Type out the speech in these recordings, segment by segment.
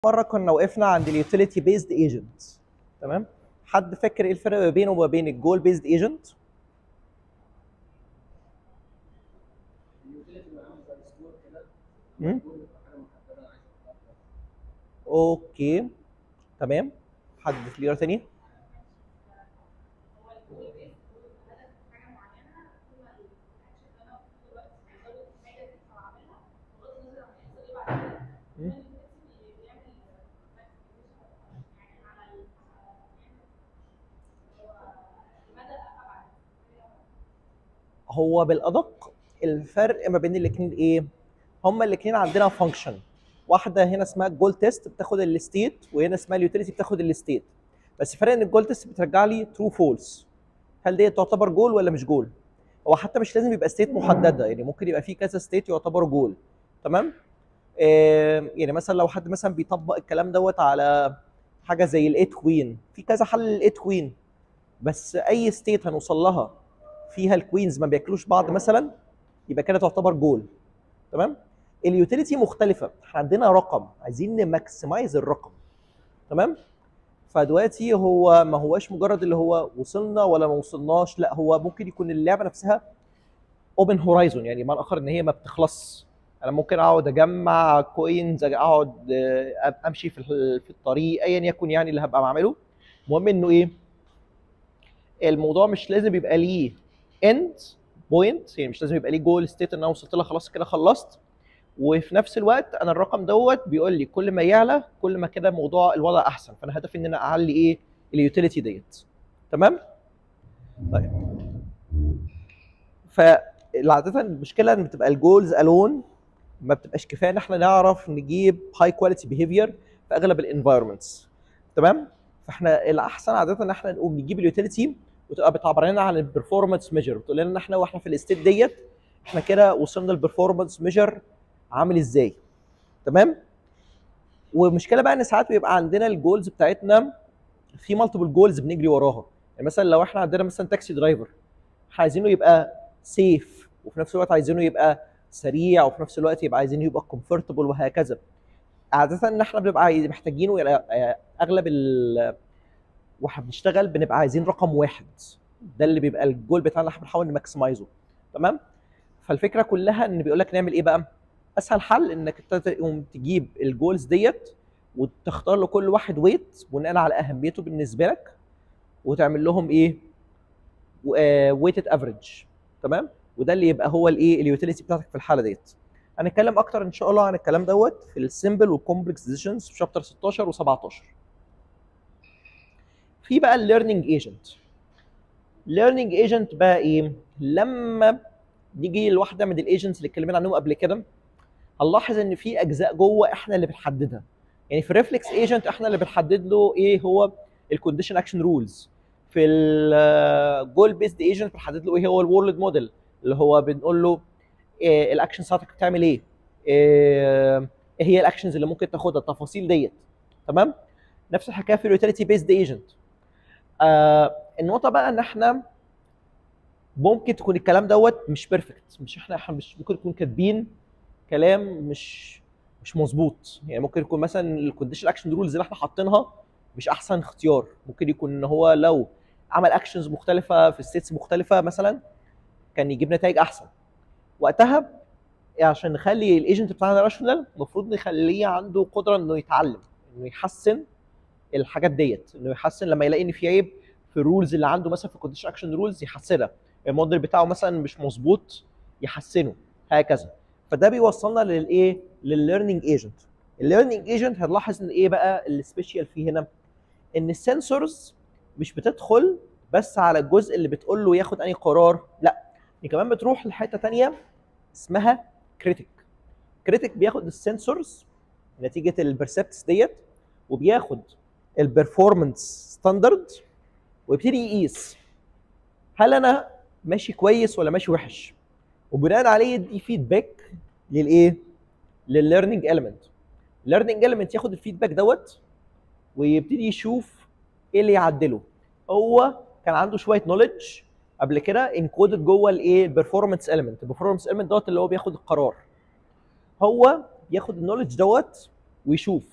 مره كنا وقفنا عند اليوتيليتي بيزد ايجنت تمام حد فاكر ايه الفرق ما بينه وما بين الجول بيزد ايجنت اوكي تمام حد كلير تاني مم. هو بالادق الفرق ما بين الاثنين ايه هما الاثنين عندنا فانكشن واحده هنا اسمها الجول تيست بتاخد الستيت وهنا اسمها اليوتيليتي بتاخد الستيت بس الفرق ان الجول تيست بترجع لي ترو فولس هل دي تعتبر جول ولا مش جول هو حتى مش لازم يبقى ستيت محدده يعني ممكن يبقى في كذا ستيت يعتبروا جول تمام آه يعني مثلا لو حد مثلا بيطبق الكلام دوت على حاجه زي الايت كوين في كذا حل للايت كوين بس اي ستيت هنوصل لها فيها الكوينز ما بياكلوش بعض مثلا يبقى كده تعتبر جول تمام اليوتيليتي مختلفه احنا عندنا رقم عايزين نماكسمايز الرقم تمام فدلوقتي هو ما هواش مجرد اللي هو وصلنا ولا ما وصلناش لا هو ممكن يكون اللعبه نفسها اوبن هورايزون يعني معنى اخر ان هي ما بتخلص انا ممكن اقعد اجمع كوينز اقعد آه، امشي في ال- في الطريق ايا يكن يعني اللي هبقى بعمله المهم انه ايه الموضوع مش لازم يبقى ليه اند بوينت يعني مش لازم يبقى ليه جول ستيت ان انا وصلت لها خلاص كده خلصت وفي نفس الوقت انا الرقم دوت بيقول لي كل ما يعلى كل ما كده موضوع الوضع احسن فانا هدفي ان انا اعلي ايه اليوتيليتي ديت تمام طيب فعادة المشكله ان بتبقى الجولز الون ما بتبقاش كفايه ان احنا نعرف نجيب هاي كواليتي بيهيفير في اغلب الانفايرمنتس تمام فاحنا الاحسن عاده ان احنا نقوم نجيب اليوتيليتي وتبقى بتعبر لنا عن البرفورمانس ميجر بتقول لنا ان احنا واحنا في الستيت ديت احنا كده وصلنا البرفورمانس ميجر عامل ازاي تمام والمشكله بقى ان ساعات بيبقى عندنا الجولز بتاعتنا في مالتيبل جولز بنجري وراها يعني مثلا لو احنا عندنا مثلا تاكسي درايفر احنا عايزينه يبقى سيف وفي نفس الوقت عايزينه يبقى سريع وفي نفس الوقت يبقى عايزينه يبقى كومفورتبل وهكذا عاده ان احنا بنبقى عايز- محتاجينه يعني اغلب ال واحنا بنشتغل بنبقى عايزين رقم واحد ده اللي بيبقى الجول بتاعنا احنا بنحاول نماكسمايزه تمام فالفكره كلها ان بيقول لك نعمل ايه بقى اسهل حل انك انت تقوم تجيب الجولز ديت وتختار له كل واحد ويت بناء على اهميته بالنسبه لك وتعمل لهم ايه ويتد افريج تمام وده اللي يبقى هو الايه اليوتيليتي بتاعتك في الحاله ديت هنتكلم اكتر ان شاء الله عن الكلام دوت في السمبل والكومبلكس ديسيجنز في شابتر 16 و17 في بقى الليرنينج ايجنت ليرنينج ايجنت بقى ايه لما نيجي لواحده من الايجنتس اللي اتكلمنا عنهم قبل كده هنلاحظ ان في اجزاء جوه احنا اللي بنحددها يعني في الريفلكس ايجنت احنا اللي بنحدد له ايه هو الكونديشن اكشن رولز في الجول بيزد ايجنت بنحدد له ايه هو الورلد موديل اللي هو بنقول له إيه الاكشن بتاعتك بتعمل ايه ايه إيه هي الاكشنز اللي ممكن تاخدها التفاصيل ديت تمام نفس الحكايه في اليوتيليتي بيزد ايجنت آه النقطه بقى ان احنا ممكن تكون الكلام دوت مش بيرفكت مش احنا احنا مش ممكن نكون كاتبين كلام مش مش مظبوط يعني ممكن يكون مثلا الكونديشن اكشن رولز اللي احنا حاطينها مش احسن اختيار ممكن يكون ان هو لو عمل اكشنز مختلفه في ستيتس مختلفه مثلا كان يجيب نتائج احسن وقتها عشان نخلي الايجنت بتاعنا راشونال المفروض نخليه عنده قدره انه يتعلم انه يحسن الحاجات ديت انه يحسن لما يلاقي ان في عيب في الرولز اللي عنده مثلا في الكونديشن اكشن رولز يحسنها الموديل بتاعه مثلا مش مظبوط يحسنه هكذا فده بيوصلنا للايه للليرنينج ايجنت الليرنينج ايجنت هنلاحظ ان ايه بقى السبيشال فيه هنا ان السنسورز مش بتدخل بس على الجزء اللي بتقول له ياخد انهي قرار لا دي كمان بتروح لحته تانية اسمها كريتيك كريتيك بياخد السنسورز نتيجه البرسبتس ديت وبياخد البرفورمانس ستاندرد ويبتدي يقيس هل انا ماشي كويس ولا ماشي وحش وبناء عليه يدي فيدباك للايه للليرنينج element الليرنينج element ياخد الفيدباك دوت ويبتدي يشوف ايه اللي يعدله هو كان عنده شويه نوليدج قبل كده انكودد جوه الايه البرفورمانس element البرفورمانس element دوت اللي هو بياخد القرار هو بياخد النوليدج دوت ويشوف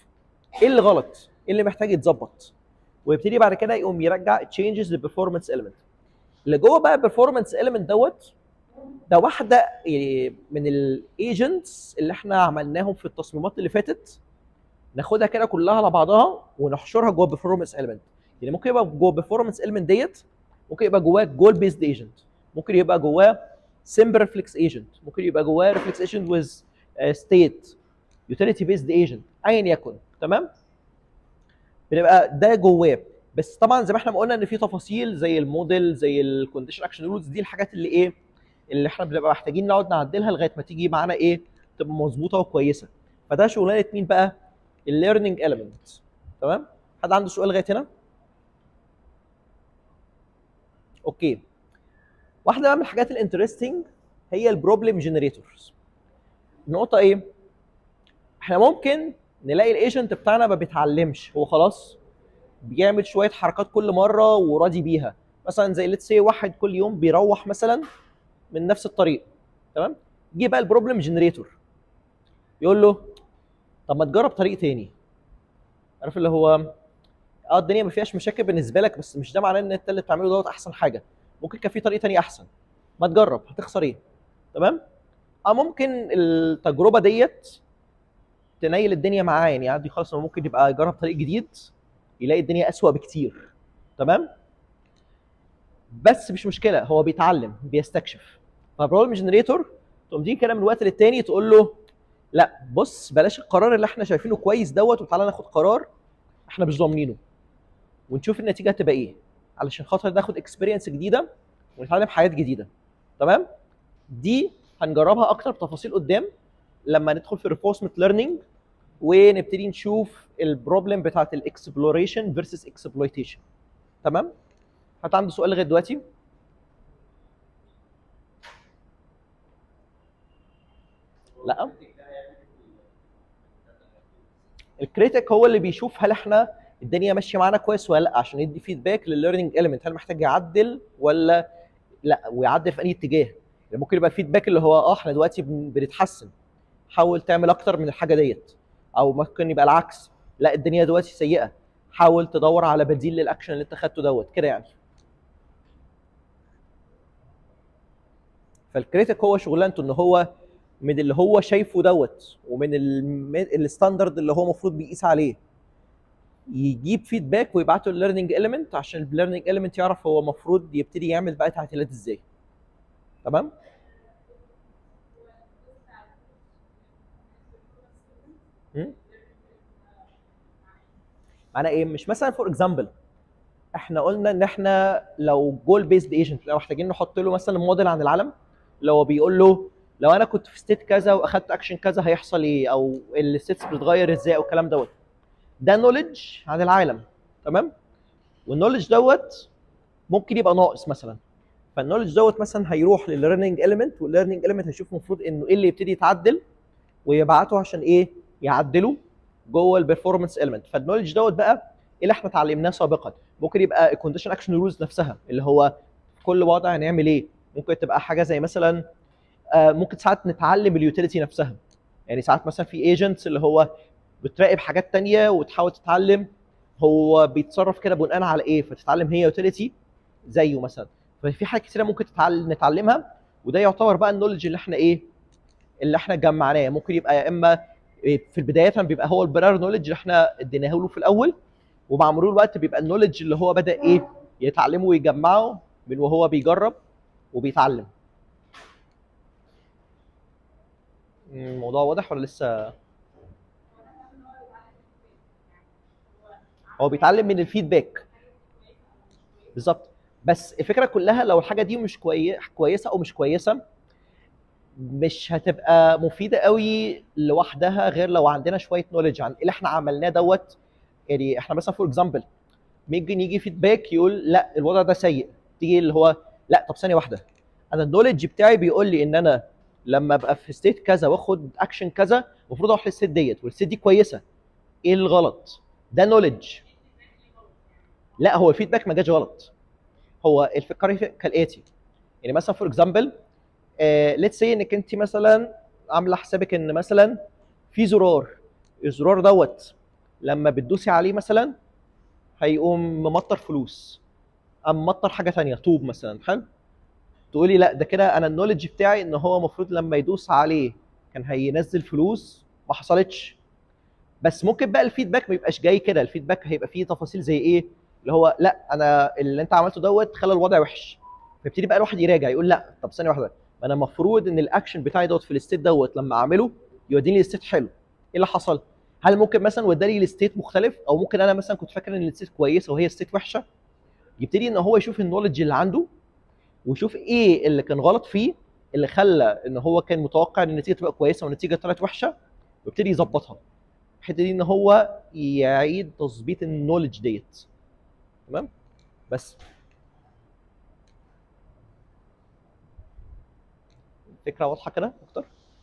ايه اللي غلط ايه اللي محتاج يتظبط ويبتدي بعد كده يقوم يرجع تشينجز للبرفورمانس element اللي جوه بقى البرفورمانس element دوت ده واحده يعني من الايجنتس اللي احنا عملناهم في التصميمات اللي فاتت ناخدها كده كلها على بعضها ونحشرها جوه البرفورمانس element يعني ممكن يبقى جوه البرفورمانس element ديت ممكن يبقى جواه جول بيزد ايجنت ممكن يبقى جواه سمبل ريفلكس ايجنت ممكن يبقى جواه ريفلكس ايجنت ويز ستيت يوتيليتي بيزد ايجنت ايا يكن تمام بنبقى ده جواه بس طبعا زي ما احنا ما قلنا ان في تفاصيل زي الموديل زي الكونديشن اكشن رولز دي الحاجات اللي ايه اللي احنا بنبقى محتاجين نقعد نعدلها لغايه ما تيجي معانا ايه تبقى مظبوطه وكويسه فده شغلانه مين بقى الليرنينج element تمام حد عنده سؤال لغايه هنا اوكي واحده بقى من الحاجات الانترستنج هي البروبلم جنريتورز النقطه ايه احنا ممكن نلاقي الايجنت بتاعنا ما بيتعلمش هو خلاص بيعمل شويه حركات كل مره وراضي بيها مثلا زي ليتس سي واحد كل يوم بيروح مثلا من نفس الطريق تمام جه بقى البروبلم جنريتور يقول له طب ما تجرب طريق تاني عارف اللي هو اه الدنيا ما فيهاش مشاكل بالنسبه لك بس مش ده معناه ان انت اللي بتعمله دوت احسن حاجه ممكن كان في طريق تاني احسن ما تجرب هتخسر ايه تمام اه ممكن التجربه ديت تنيل الدنيا معاه يعني عادي خالص هو ممكن يبقى يجرب طريق جديد يلاقي الدنيا اسوأ بكتير تمام بس مش مشكله هو بيتعلم بيستكشف فبروبلم جنريتور تقوم تيجي كده من وقت للتاني تقول له لا بص بلاش القرار اللي احنا شايفينه كويس دوت وتعالى ناخد قرار احنا مش ضامنينه ونشوف النتيجه هتبقى ايه علشان خاطر ناخد اكسبيرينس جديده ونتعلم حاجات جديده تمام دي هنجربها اكتر بتفاصيل قدام لما ندخل في reinforcement ليرنينج ونبتدي نشوف البروبلم بتاعت الاكسبلوريشن فيرسس اكسبلويتيشن تمام حد عنده سؤال لغايه دلوقتي لا الكريتيك هو اللي بيشوف هل احنا الدنيا ماشيه معانا كويس ولا لا عشان يدي فيدباك للليرنينج ايليمنت هل محتاج يعدل ولا لا ويعدل في اي اتجاه يعني ممكن يبقى الفيدباك اللي هو اه احنا دلوقتي بن- بنتحسن حاول تعمل اكتر من الحاجه ديت او ممكن يبقى العكس لا الدنيا دلوقتي سيئه حاول تدور على بديل للاكشن اللي انت خدته دوت كده يعني فالكريتيك هو شغلانته ان هو من اللي هو شايفه دوت ومن الم- الستاندرد اللي هو المفروض بيقيس عليه يجيب فيدباك ويبعته للليرنينج اليمنت عشان الليرنينج اليمنت يعرف هو المفروض يبتدي يعمل بقى تعديلات ازاي تمام مم؟ معناه ايه مش مثلا فور اكزامبل احنا قلنا ان احنا لو جول بيزد ايجنت لو محتاجين نحط له مثلا موديل عن العالم لو بيقول له لو انا كنت في ستيت كذا واخدت اكشن كذا هيحصل ايه او الستيتس بتتغير ازاي او الكلام دوت ده نوليدج عن العالم تمام والنوليدج دوت ممكن يبقى ناقص مثلا فالنوليدج دوت مثلا هيروح للليرنينج اليمنت والليرنينج اليمنت هيشوف المفروض انه ايه اللي يبتدي يتعدل ويبعته عشان ايه يعدله جوه البرفورمانس اليمنت فالنولج دوت بقى ايه اللي احنا اتعلمناه سابقا ممكن يبقى الكونديشن اكشن رولز نفسها اللي هو في كل وضع هنعمل ايه ممكن تبقى حاجه زي مثلا آه، ممكن ساعات نتعلم اليوتيليتي نفسها يعني ساعات مثلا في ايجنتس اللي هو بتراقب حاجات تانية وتحاول تتعلم هو بيتصرف كده بناء على ايه فتتعلم هي يوتيليتي زيه مثلا ففي حاجات كتيره ممكن تتعلم نتعلمها وده يعتبر بقى النولج اللي احنا ايه اللي احنا جمعناه ممكن يبقى يا اما في البدايه بيبقى هو البرار نولج اللي احنا اديناه له في الاول ومع مرور الوقت بيبقى النولج اللي هو بدا ايه يتعلمه ويجمعه من وهو بيجرب وبيتعلم الموضوع واضح ولا لسه هو بيتعلم من الفيدباك بالظبط بس الفكره كلها لو الحاجه دي مش كوي... كويسه او مش كويسه مش هتبقى مفيده قوي لوحدها غير لو عندنا شويه نولج عن اللي احنا عملناه دوت يعني احنا مثلا فور اكزامبل ممكن يجي فيدباك يقول لا الوضع ده سيء تيجي اللي هو لا طب ثانيه واحده انا النولج بتاعي بيقول لي ان انا لما ابقى في ستيت كذا واخد اكشن كذا المفروض اروح للستيت ديت والستيت دي كويسه ايه الغلط ده نولج لا هو الفيدباك ما جاش غلط هو الفكره كالاتي يعني مثلا فور اكزامبل ليتس سي انك انت مثلا عامله حسابك ان مثلا في زرار الزرار دوت لما بتدوسي عليه مثلا هيقوم ممطر فلوس ام مطر حاجه ثانيه طوب مثلا حلو تقولي لا ده كده انا النولج بتاعي ان هو المفروض لما يدوس عليه كان هينزل فلوس ما حصلتش بس ممكن بقى الفيدباك ما يبقاش جاي كده الفيدباك هيبقى فيه تفاصيل زي ايه اللي هو لا انا اللي انت عملته دوت خلى الوضع وحش فيبتدي بقى الواحد يراجع يقول لا طب ثانيه واحده ما انا المفروض ان الاكشن بتاعي دوت في الستيت دوت لما اعمله يوديني لستيت حلو ايه اللي حصل هل ممكن مثلا وداني لستيت مختلف او ممكن انا مثلا كنت فاكر ان الستيت كويسه وهي ستيت وحشه يبتدي ان هو يشوف النولج اللي عنده ويشوف ايه اللي كان غلط فيه اللي خلى ان هو كان متوقع ان النتيجه تبقى كويسه والنتيجه طلعت وحشه ويبتدي يظبطها الحته دي ان هو يعيد تظبيط النولج ديت تمام بس الفكره واضحه كده اكتر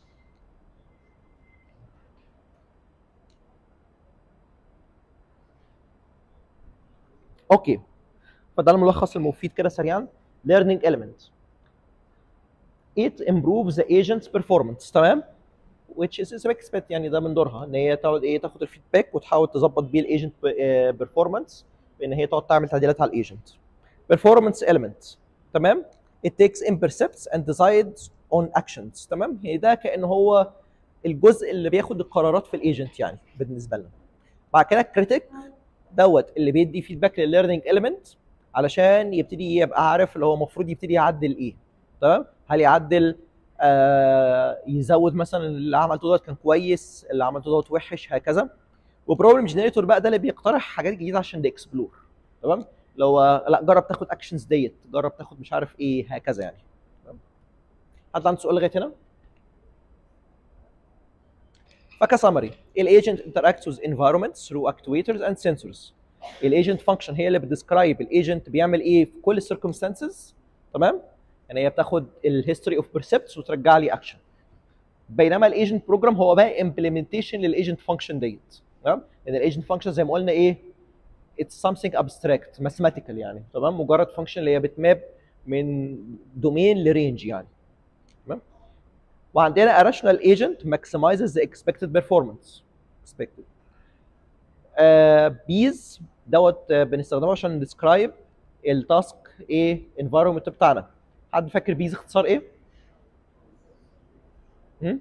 اوكي فده الملخص المفيد كده سريعا learning element it improves the agent's performance تمام which is expected يعني ده من دورها ان هي تقعد ايه تاخد الفيدباك وتحاول تظبط بيه الايجنت بيرفورمانس بان هي تقعد تعمل تعديلات على الايجنت performance element تمام it takes in percepts and decides on actions تمام هي ده كان هو الجزء اللي بياخد القرارات في الايجنت يعني بالنسبه لنا بعد كده الكريتيك دوت اللي بيدي فيدباك للليرنينج اليمنت علشان يبتدي يبقى عارف اللي هو المفروض يبتدي يعدل ايه تمام هل يعدل آه يزود مثلا اللي عملته دوت كان كويس اللي عملته دوت وحش هكذا وبروبلم جنريتور بقى ده اللي بيقترح حاجات جديده عشان ده اكسبلور تمام لو لا جرب تاخد اكشنز ديت جرب تاخد مش عارف ايه هكذا يعني تمام حد عنده سؤال لغايه هنا فكسمري الايجنت interacts with environments through actuators and sensors الايجنت فانكشن هي اللي بتديسكرايب الايجنت بيعمل ايه في كل السيركمستانسز تمام يعني هي بتاخد الهيستوري اوف بيرسبتس وترجع لي اكشن بينما الايجنت بروجرام هو بقى امبلمنتيشن للايجنت فانكشن ديت تمام لان الايجنت فانكشن زي ما قلنا ايه اتس something abstract mathematical يعني تمام مجرد فانكشن اللي هي بتماب من دومين لرينج يعني تمام وعندنا a rational agent maximizes the expected performance expected بيز دوت آه، بنستخدمه عشان نديسكرايب التاسك ايه انفايرمنت بتاعنا حد فاكر بيز اختصار ايه؟ هم؟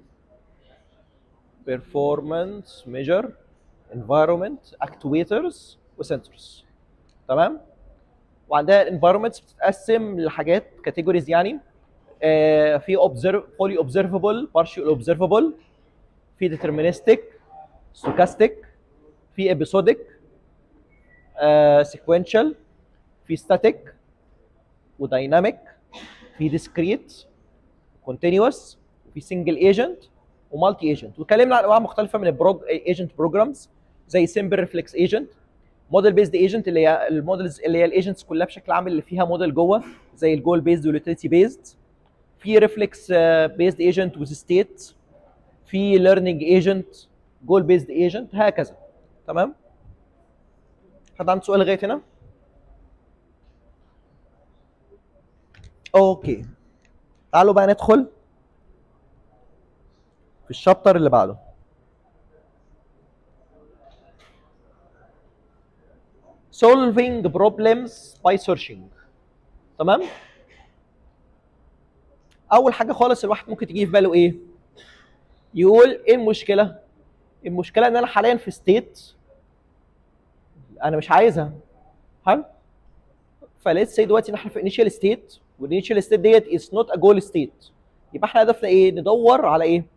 performance measure environment actuators وسنسورز تمام وعندها الانفايرمنتس بتتقسم لحاجات كاتيجوريز يعني آه في observe fully observable partial observable في deterministic stochastic في episodic آه sequential في static وديناميك في discrete continuous وفي single agent ومالتي agent واتكلمنا عن انواع مختلفه من البروج ايجنت بروجرامز زي سمبل ريفلكس ايجنت موديل بيزد ايجنت اللي هي المودلز اللي هي الايجنتس كلها بشكل عام اللي فيها موديل جوه زي الجول بيزد واليوتيليتي بيزد في ريفلكس بيزد ايجنت وذ ستيت في ليرنينج ايجنت جول بيزد ايجنت هكذا تمام حد عنده سؤال لغايه هنا اوكي تعالوا بقى ندخل في الشابتر اللي بعده solving problems by searching تمام اول حاجه خالص الواحد ممكن تيجي في باله ايه يقول ايه المشكله المشكله ان انا حاليا في ستيت انا مش عايزها حلو فليتس سي دلوقتي ان احنا في انيشال ستيت والانيشال ستيت ديت از نوت ا جول ستيت يبقى احنا هدفنا ايه ندور على ايه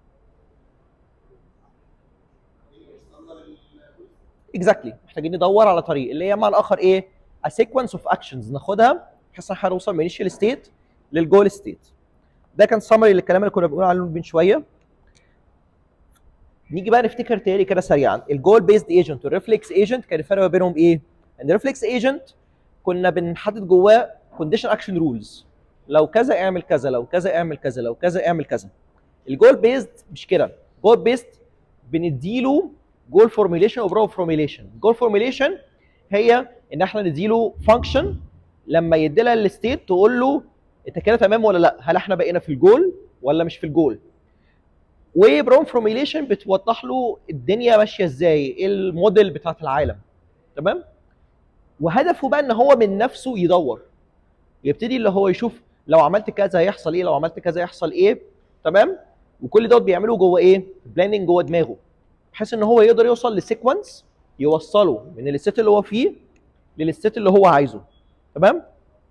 اكزاكتلي محتاجين ندور على طريق اللي هي مع الاخر ايه a sequence of actions ناخدها بحيث ان احنا نوصل من initial state للجول ستيت ده كان سمري للكلام اللي كنا بنقول عليه من شويه نيجي بقى نفتكر تاني كده سريعا الجول بيزد ايجنت والريفلكس ايجنت كان الفرق ما بينهم ايه؟ ان الريفلكس ايجنت كنا بنحدد جواه كونديشن اكشن رولز لو كذا اعمل كذا لو كذا اعمل كذا لو كذا اعمل كذا الجول بيزد مش كده جول بيزد بنديله جول فورميليشن وبرو فورميليشن جول فورميليشن هي ان احنا نديله فانكشن لما يديلها الستيت تقول له انت كده تمام ولا لا هل احنا بقينا في الجول ولا مش في الجول وبروم فورميليشن بتوضح له الدنيا ماشيه ازاي ايه الموديل بتاعت العالم تمام وهدفه بقى ان هو من نفسه يدور يبتدي اللي هو يشوف لو عملت كذا هيحصل ايه لو عملت كذا هيحصل ايه تمام وكل دوت بيعمله جوه ايه بلاننج جوه دماغه بحيث ان هو يقدر يوصل لسيكونس يوصله من الستيت اللي هو فيه للستيت اللي هو عايزه تمام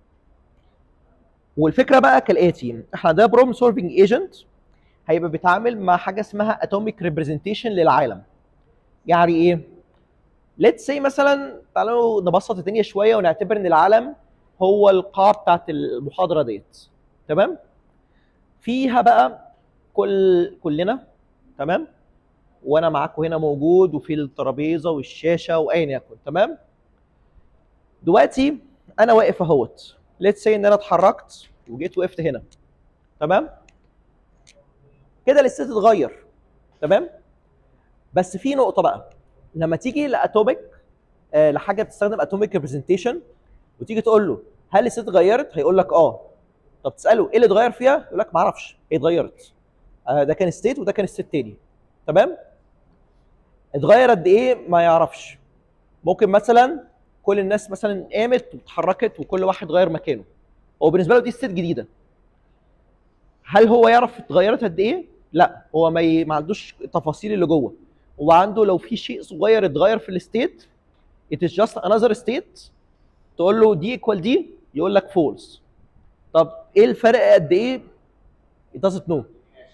والفكره بقى كالاتي احنا ده بروبلم سولفنج ايجنت هيبقى بيتعامل مع حاجه اسمها اتوميك ريبريزنتيشن للعالم يعني ايه ليتس سي مثلا تعالوا نبسط الدنيا شويه ونعتبر ان العالم هو القاعه بتاعت المحاضره ديت تمام فيها بقى كل كلنا تمام وانا معاكم هنا موجود وفي الترابيزه والشاشه وايا يكن تمام دلوقتي انا واقف اهوت ليتس سي ان انا اتحركت وجيت وقفت هنا تمام كده الاستيت اتغير تمام بس في نقطه بقى لما تيجي لاتوميك آه لحاجه بتستخدم اتوميك ريبريزنتيشن وتيجي تقول له هل الاستيت اتغيرت هيقول لك اه طب تساله ايه اللي اتغير فيها يقول لك ما اعرفش هي اتغيرت آه ده كان ستيت وده كان ستيت تاني تمام اتغير قد ايه ما يعرفش ممكن مثلا كل الناس مثلا قامت واتحركت وكل واحد غير مكانه هو بالنسبه له دي ستيت جديده هل هو يعرف اتغيرت قد ايه لا هو ما, ي... ما عندوش التفاصيل اللي جوه هو عنده لو في شيء صغير اتغير في الستيت it is just another state تقول له دي equal دي يقول لك false طب ايه الفرق قد ايه it doesn't know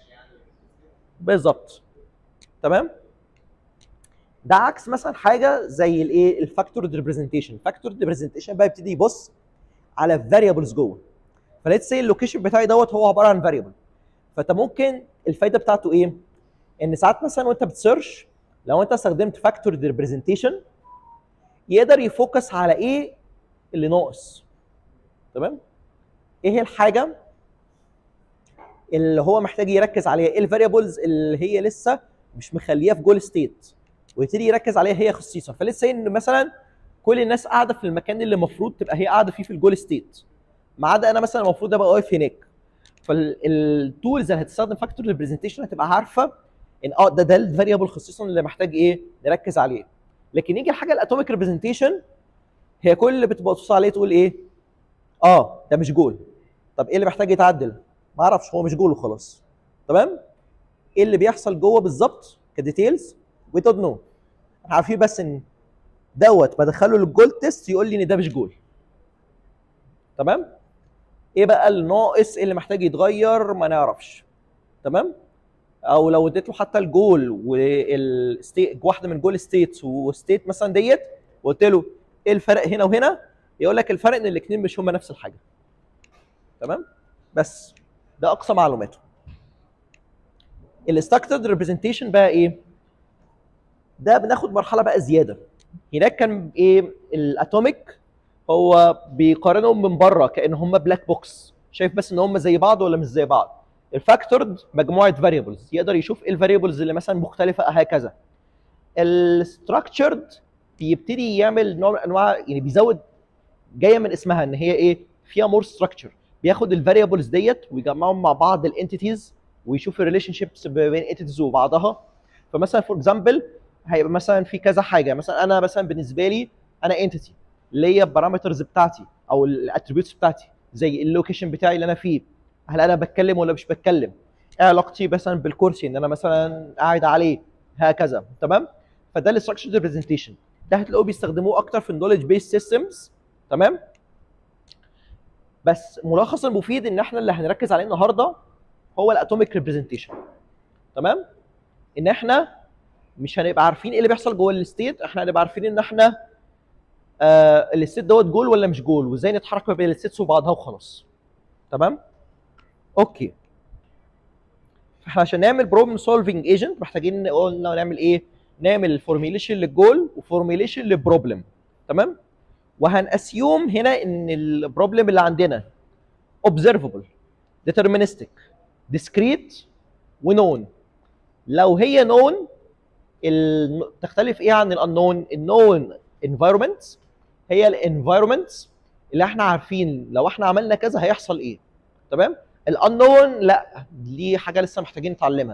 بالظبط تمام ده عكس مثلا حاجه زي الايه الفاكتورد ريبريزنتيشن فاكتورد ريبريزنتيشن بقى يبتدي يبص على فاريبلز جوه فليتس سي اللوكيشن بتاعي دوت هو عباره عن فاريبل فانت ممكن الفايده بتاعته ايه ان ساعات مثلا وانت بتسيرش لو انت استخدمت فاكتورد ريبريزنتيشن يقدر يفوكس على ايه اللي ناقص تمام ايه هي الحاجه اللي هو محتاج يركز عليها ايه الفاريبلز اللي هي لسه مش مخليها في جول ستيت ويبتدي يركز عليها هي خصيصا فلسه ان مثلا كل الناس قاعده في المكان اللي المفروض تبقى هي قاعده فيه في الجول ستيت ما عدا انا مثلا المفروض ابقى واقف هناك فالتولز اللي هتستخدم فاكتور ريبريزنتيشن هتبقى عارفه ان اه ده ده الفاريبل خصيصا اللي محتاج ايه نركز عليه لكن يجي الحاجه الاتوميك ريبريزنتيشن هي كل اللي بتبص عليه تقول ايه اه ده مش جول طب ايه اللي محتاج يتعدل ما اعرفش هو مش جول وخلاص تمام ايه اللي بيحصل جوه بالظبط كديتيلز وي دونت نو احنا عارفين بس ان دوت بدخله للجول تيست يقول لي ان ده مش جول تمام ايه بقى الناقص ايه اللي محتاج يتغير ما نعرفش تمام او لو اديت له حتى الجول والستيت واحده من جول ستيتس وستيت مثلا ديت وقلت له ايه الفرق هنا وهنا يقول لك الفرق ان الاثنين مش هما نفس الحاجه تمام بس ده اقصى معلوماته الاستراكتد ريبريزنتيشن بقى ايه ده بناخد مرحله بقى زياده هناك كان ايه الاتوميك هو بيقارنهم من بره كان هم بلاك بوكس شايف بس ان هم زي بعض ولا مش زي بعض الفاكتورد مجموعه فاريبلز يقدر يشوف ايه الفاريبلز اللي مثلا مختلفه هكذا الستراكشرد بيبتدي يعمل نوع من انواع يعني بيزود جايه من اسمها ان هي ايه فيها مور ستراكشر بياخد الفاريبلز ديت ويجمعهم مع بعض الانتيتيز ويشوف الريليشن شيبس بين انتيتيز وبعضها فمثلا فور اكزامبل هيبقى مثلا في كذا حاجه مثلا انا مثلا بالنسبه لي انا انتيتي ليا البارامترز بتاعتي او الاتريبيوتس بتاعتي زي اللوكيشن بتاعي اللي انا فيه هل انا بتكلم ولا مش بتكلم ايه علاقتي مثلا بالكرسي ان انا مثلا قاعد عليه هكذا تمام فده الاستراكشر ريبريزنتيشن ده هتلاقوه بيستخدموه اكتر في النولج بيس سيستمز تمام بس ملخص المفيد ان احنا اللي هنركز عليه النهارده هو الاتوميك ريبريزنتيشن تمام ان احنا مش هنبقى عارفين ايه اللي بيحصل جوه الستيت احنا هنبقى عارفين ان احنا آه الستيت دوت جول ولا مش جول وازاي نتحرك ما بين الستيتس وبعضها وخلاص تمام اوكي احنا عشان نعمل بروبلم سولفنج ايجنت محتاجين قلنا نعمل ايه نعمل فورميليشن للجول وفورميليشن للبروبلم تمام وهنأسيوم هنا ان البروبلم اللي عندنا observable deterministic discrete ونون لو هي نون تختلف ايه عن الانون النون environments هي الانفايرمنتس اللي احنا عارفين لو احنا عملنا كذا هيحصل ايه تمام الانون لا دي حاجه لسه محتاجين نتعلمها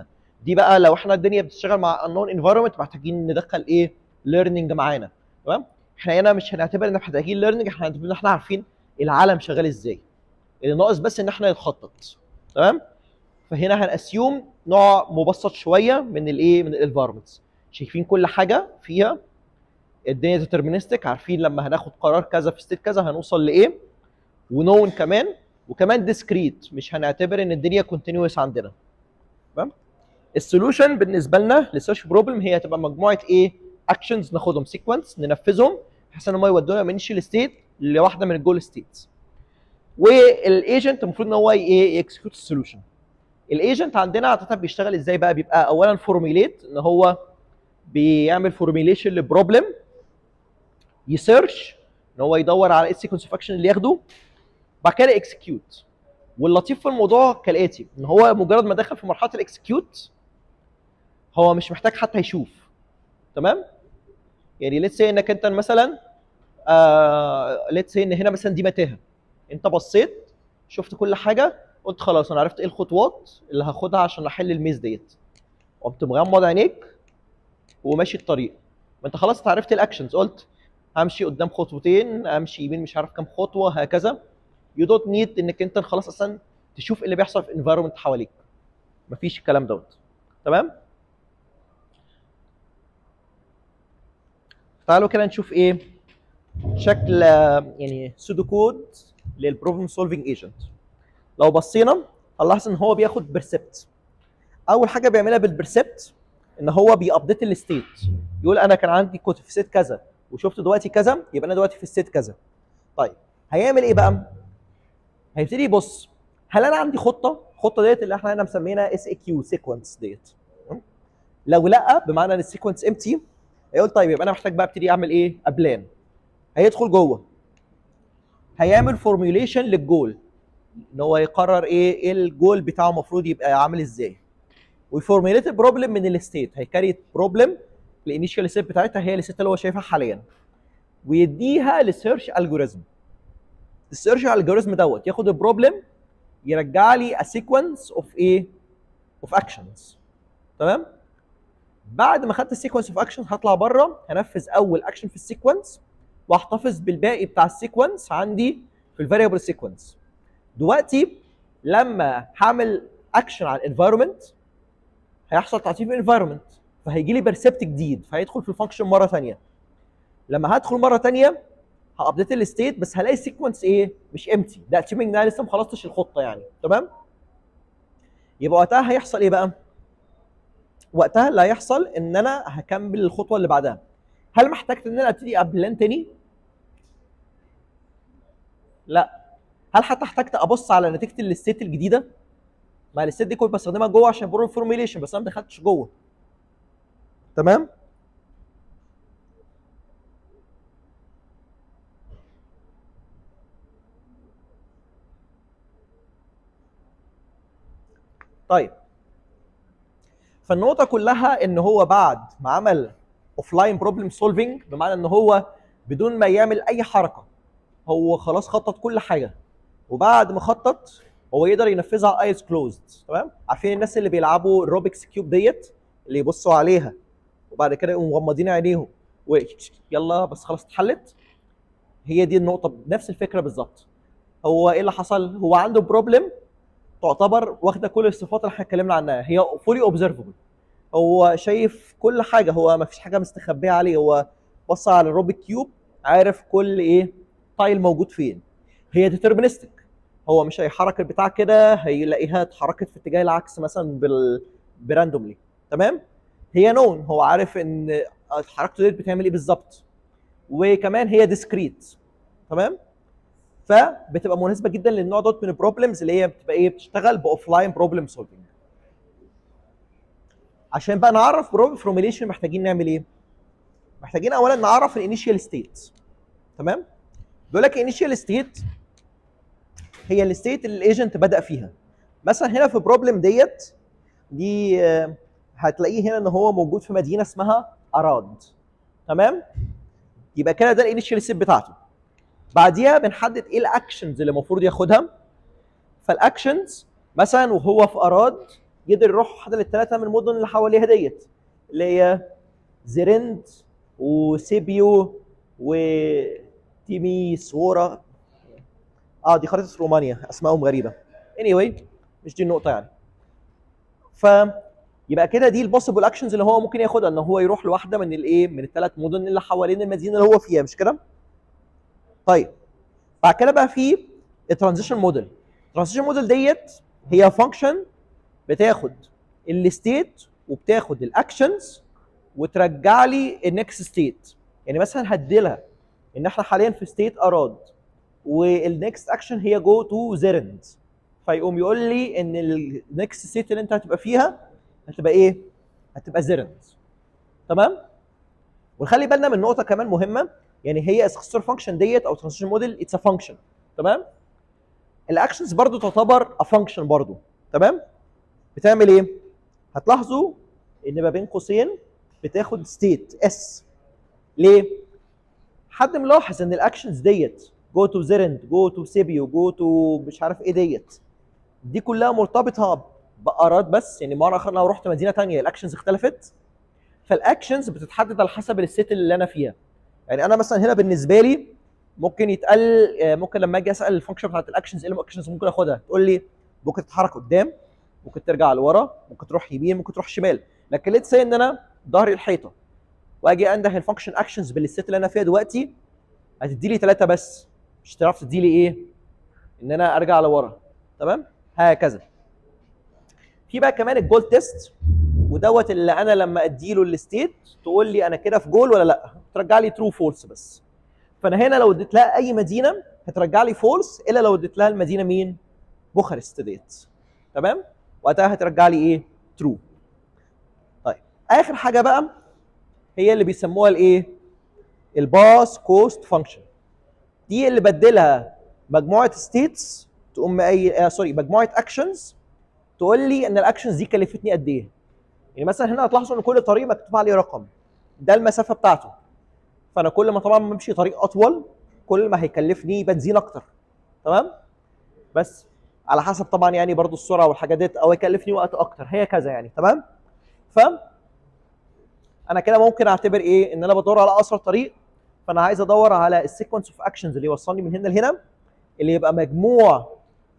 دي بقى لو احنا الدنيا بتشتغل مع unknown environment محتاجين ندخل ايه learning معانا تمام احنا هنا مش هنعتبر ان محتاجين learning احنا هنعتبر ان احنا عارفين العالم شغال ازاي اللي ناقص بس ان احنا نخطط تمام فهنا هنأسيوم نوع مبسط شويه من الايه من الانفايرمنتس شايفين كل حاجه فيها الدنيا ديترمينستك عارفين لما هناخد قرار كذا في ستيت كذا هنوصل لايه ونون كمان وكمان ديسكريت مش هنعتبر ان الدنيا كونتينوس عندنا تمام السولوشن بالنسبه لنا للسيرش بروبلم هي هتبقى مجموعه ايه اكشنز ناخدهم سيكونس ننفذهم بحيث ان هم يودونا من انيشال ستيت لواحده من الجول ستيتس والايجنت المفروض ان هو ايه يكسكيوت السولوشن الايجنت عندنا عاده بيشتغل ازاي بقى بيبقى اولا فورميليت ان هو بيعمل فورميليشن لبروبلم يسيرش ان هو يدور على ايه السيكونس اوف اكشن اللي ياخده بعد كده اكسكيوت واللطيف في الموضوع كالاتي ان هو مجرد ما دخل في مرحله الاكسكيوت هو مش محتاج حتى يشوف تمام يعني ليتس سي انك انت مثلا آه ليتس سي ان هنا مثلا دي متاهه انت بصيت شفت كل حاجه قلت خلاص انا عرفت ايه الخطوات اللي هاخدها عشان احل الميز ديت قمت مغمض عينيك وماشي الطريق ما انت خلاص عرفت الاكشنز قلت همشي قدام خطوتين امشي يمين مش عارف كام خطوه هكذا يو دونت نيد انك انت خلاص اصلا تشوف اللي بيحصل في الانفايرمنت حواليك مفيش الكلام دوت تمام تعالوا كده نشوف ايه شكل يعني سودو كود للبروبلم سولفنج ايجنت لو بصينا هنلاحظ ان هو بياخد بيرسبت اول حاجه بيعملها بالبرسبت ان هو بيابديت الستيت يقول انا كان عندي كنت في ستيت كذا وشفت دلوقتي كذا يبقى انا دلوقتي في ستيت كذا طيب هيعمل ايه بقى هيبتدي يبص هل انا عندي خطه الخطه ديت اللي احنا هنا مسمينها اس اي كيو سيكونس ديت لو لا بمعنى ان السيكونس امتي هيقول طيب يبقى انا محتاج بقى ابتدي اعمل ايه ابلان هيدخل جوه هيعمل فورميوليشن للجول ان هو يقرر ايه ايه الجول بتاعه المفروض يبقى عامل ازاي ويفورميليت البروبلم من الستيت هيكريت بروبلم الانيشال ستيت بتاعتها هي الستيت اللي هو شايفها حاليا ويديها للسيرش الجوريزم السيرش الجوريزم دوت ياخد البروبلم يرجع لي سيكونس اوف ايه اوف اكشنز تمام بعد ما خدت السيكونس اوف اكشن هطلع بره هنفذ اول اكشن في السيكونس واحتفظ بالباقي بتاع السيكونس عندي في الفاريبل سيكونس دلوقتي لما هعمل اكشن على الانفايرمنت هيحصل تعطيل في الانفايرمنت فهيجي لي برسبت جديد فهيدخل في الفانكشن مره ثانيه لما هدخل مره ثانيه هابديت الستيت بس هلاقي السيكونس ايه مش امتي ده اتشيمنج ان انا لسه ما خلصتش الخطه يعني تمام يبقى وقتها هيحصل ايه بقى وقتها اللي هيحصل ان انا هكمل الخطوه اللي بعدها هل محتاج ان انا ابتدي ابلان تاني لا هل حتى احتجت ابص على نتيجه الستيت الجديده ما الستيت دي كنت بستخدمها جوه عشان بروبلم فورميليشن بس انا ما دخلتش جوه تمام طيب فالنقطه كلها ان هو بعد ما عمل اوف لاين بروبلم سولفنج بمعنى ان هو بدون ما يعمل اي حركه هو خلاص خطط كل حاجه وبعد ما خطط هو يقدر ينفذها ايز كلوزد تمام عارفين الناس اللي بيلعبوا الروبكس كيوب ديت اللي يبصوا عليها وبعد كده يقوموا مغمضين عينيهم ويلا بس خلاص اتحلت هي دي النقطه نفس الفكره بالظبط هو ايه اللي حصل هو عنده بروبلم تعتبر واخده كل الصفات اللي احنا اتكلمنا عنها هي فولي اوبزرفبل هو شايف كل حاجه هو ما فيش حاجه مستخبيه عليه هو بص على الروبيك كيوب عارف كل ايه تايل موجود فين هي ديترمينستك هو مش هيحرك البتاع كده هيلاقيها اتحركت في اتجاه العكس مثلا بال براندوملي تمام هي نون هو عارف ان حركته ديت بتعمل ايه بالظبط وكمان هي ديسكريت تمام فبتبقى مناسبه جدا للنوع دوت من البروبلمز اللي هي بتبقى ايه بتشتغل باوف لاين بروبلم سولفنج عشان بقى نعرف بروبلم فورميليشن محتاجين نعمل ايه محتاجين اولا نعرف الانيشال ستيت تمام بيقول لك انيشال ستيت هي الستيت اللي الايجنت بدا فيها مثلا هنا في بروبلم ديت دي هتلاقيه هنا ان هو موجود في مدينه اسمها اراد تمام يبقى كده ده الانيشال ستيت بتاعته بعديها بنحدد ايه الاكشنز اللي المفروض ياخدها فالاكشنز مثلا وهو في اراد يقدر يروح واحده للثلاثه من المدن اللي حواليها ديت اللي هي زيرند وسيبيو وتيميسورا اه دي خريطه رومانيا اسمائهم غريبه anyway مش دي النقطه يعني ف يبقى كده دي البوسيبل اكشنز اللي هو ممكن ياخدها ان هو يروح لواحده من الايه من الثلاث مدن اللي حوالين المدينه اللي هو فيها مش كده طيب بعد كده بقى في الترانزيشن موديل الترانزيشن موديل ديت هي فانكشن بتاخد الستيت وبتاخد الاكشنز وترجع لي النكست ستيت يعني مثلا هديلها ان احنا حاليا في ستيت اراد والنكست اكشن هي جو تو زيرند فيقوم يقول لي ان النكست ستيت اللي انت هتبقى فيها هتبقى ايه؟ هتبقى زيرند تمام؟ ونخلي بالنا من نقطه كمان مهمه يعني هي اسكستور فانكشن ديت او ترانزيشن موديل اتس ا فانكشن تمام؟ الاكشنز برضو تعتبر ا فانكشن برضو تمام؟ بتعمل ايه؟ هتلاحظوا ان ما بين قوسين بتاخد ستيت اس ليه؟ حد ملاحظ ان الاكشنز ديت جو تو زيرند جو تو سيبيو جو تو مش عارف ايه ديت دي كلها مرتبطه بارات بس يعني مره اخرى لو رحت مدينه ثانيه الاكشنز اختلفت فالاكشنز بتتحدد على حسب الست اللي انا فيها يعني انا مثلا هنا بالنسبه لي ممكن يتقال ممكن لما اجي اسال الفانكشن بتاعت الاكشنز ايه الاكشنز ممكن اخدها تقول لي ممكن تتحرك قدام ممكن ترجع لورا ممكن تروح يمين ممكن تروح شمال لكن ليتس سي ان انا ظهري الحيطه واجي انده الفانكشن اكشنز بالست اللي انا فيها دلوقتي هتدي لي ثلاثه بس مش هتعرف تدي لي ايه ان انا ارجع لورا تمام هكذا في بقى كمان الجول تيست ودوت اللي انا لما اديله الستيت تقول لي انا كده في جول ولا لا ترجع لي ترو فولس بس فانا هنا لو اديت لها اي مدينه هترجع لي فولس الا لو اديت لها المدينه مين بوخارست ديت تمام وقتها هترجع لي ايه ترو طيب اخر حاجه بقى هي اللي بيسموها الايه الباس كوست فانكشن دي اللي بدلها مجموعه ستيتس تقوم اي آه سوري مجموعه اكشنز تقول لي ان الاكشنز دي كلفتني قد ايه يعني مثلا هنا هتلاحظوا ان كل طريق مكتوب عليه رقم ده المسافه بتاعته فانا كل ما طبعا بمشي طريق اطول كل ما هيكلفني بنزين اكتر تمام بس على حسب طبعا يعني برضو السرعه والحاجات ديت او يكلفني وقت اكتر هي كذا يعني تمام ف انا كده ممكن اعتبر ايه ان انا بدور على اسرع طريق فانا عايز ادور على السيكونس اوف اكشنز اللي يوصلني من هنا لهنا اللي يبقى مجموع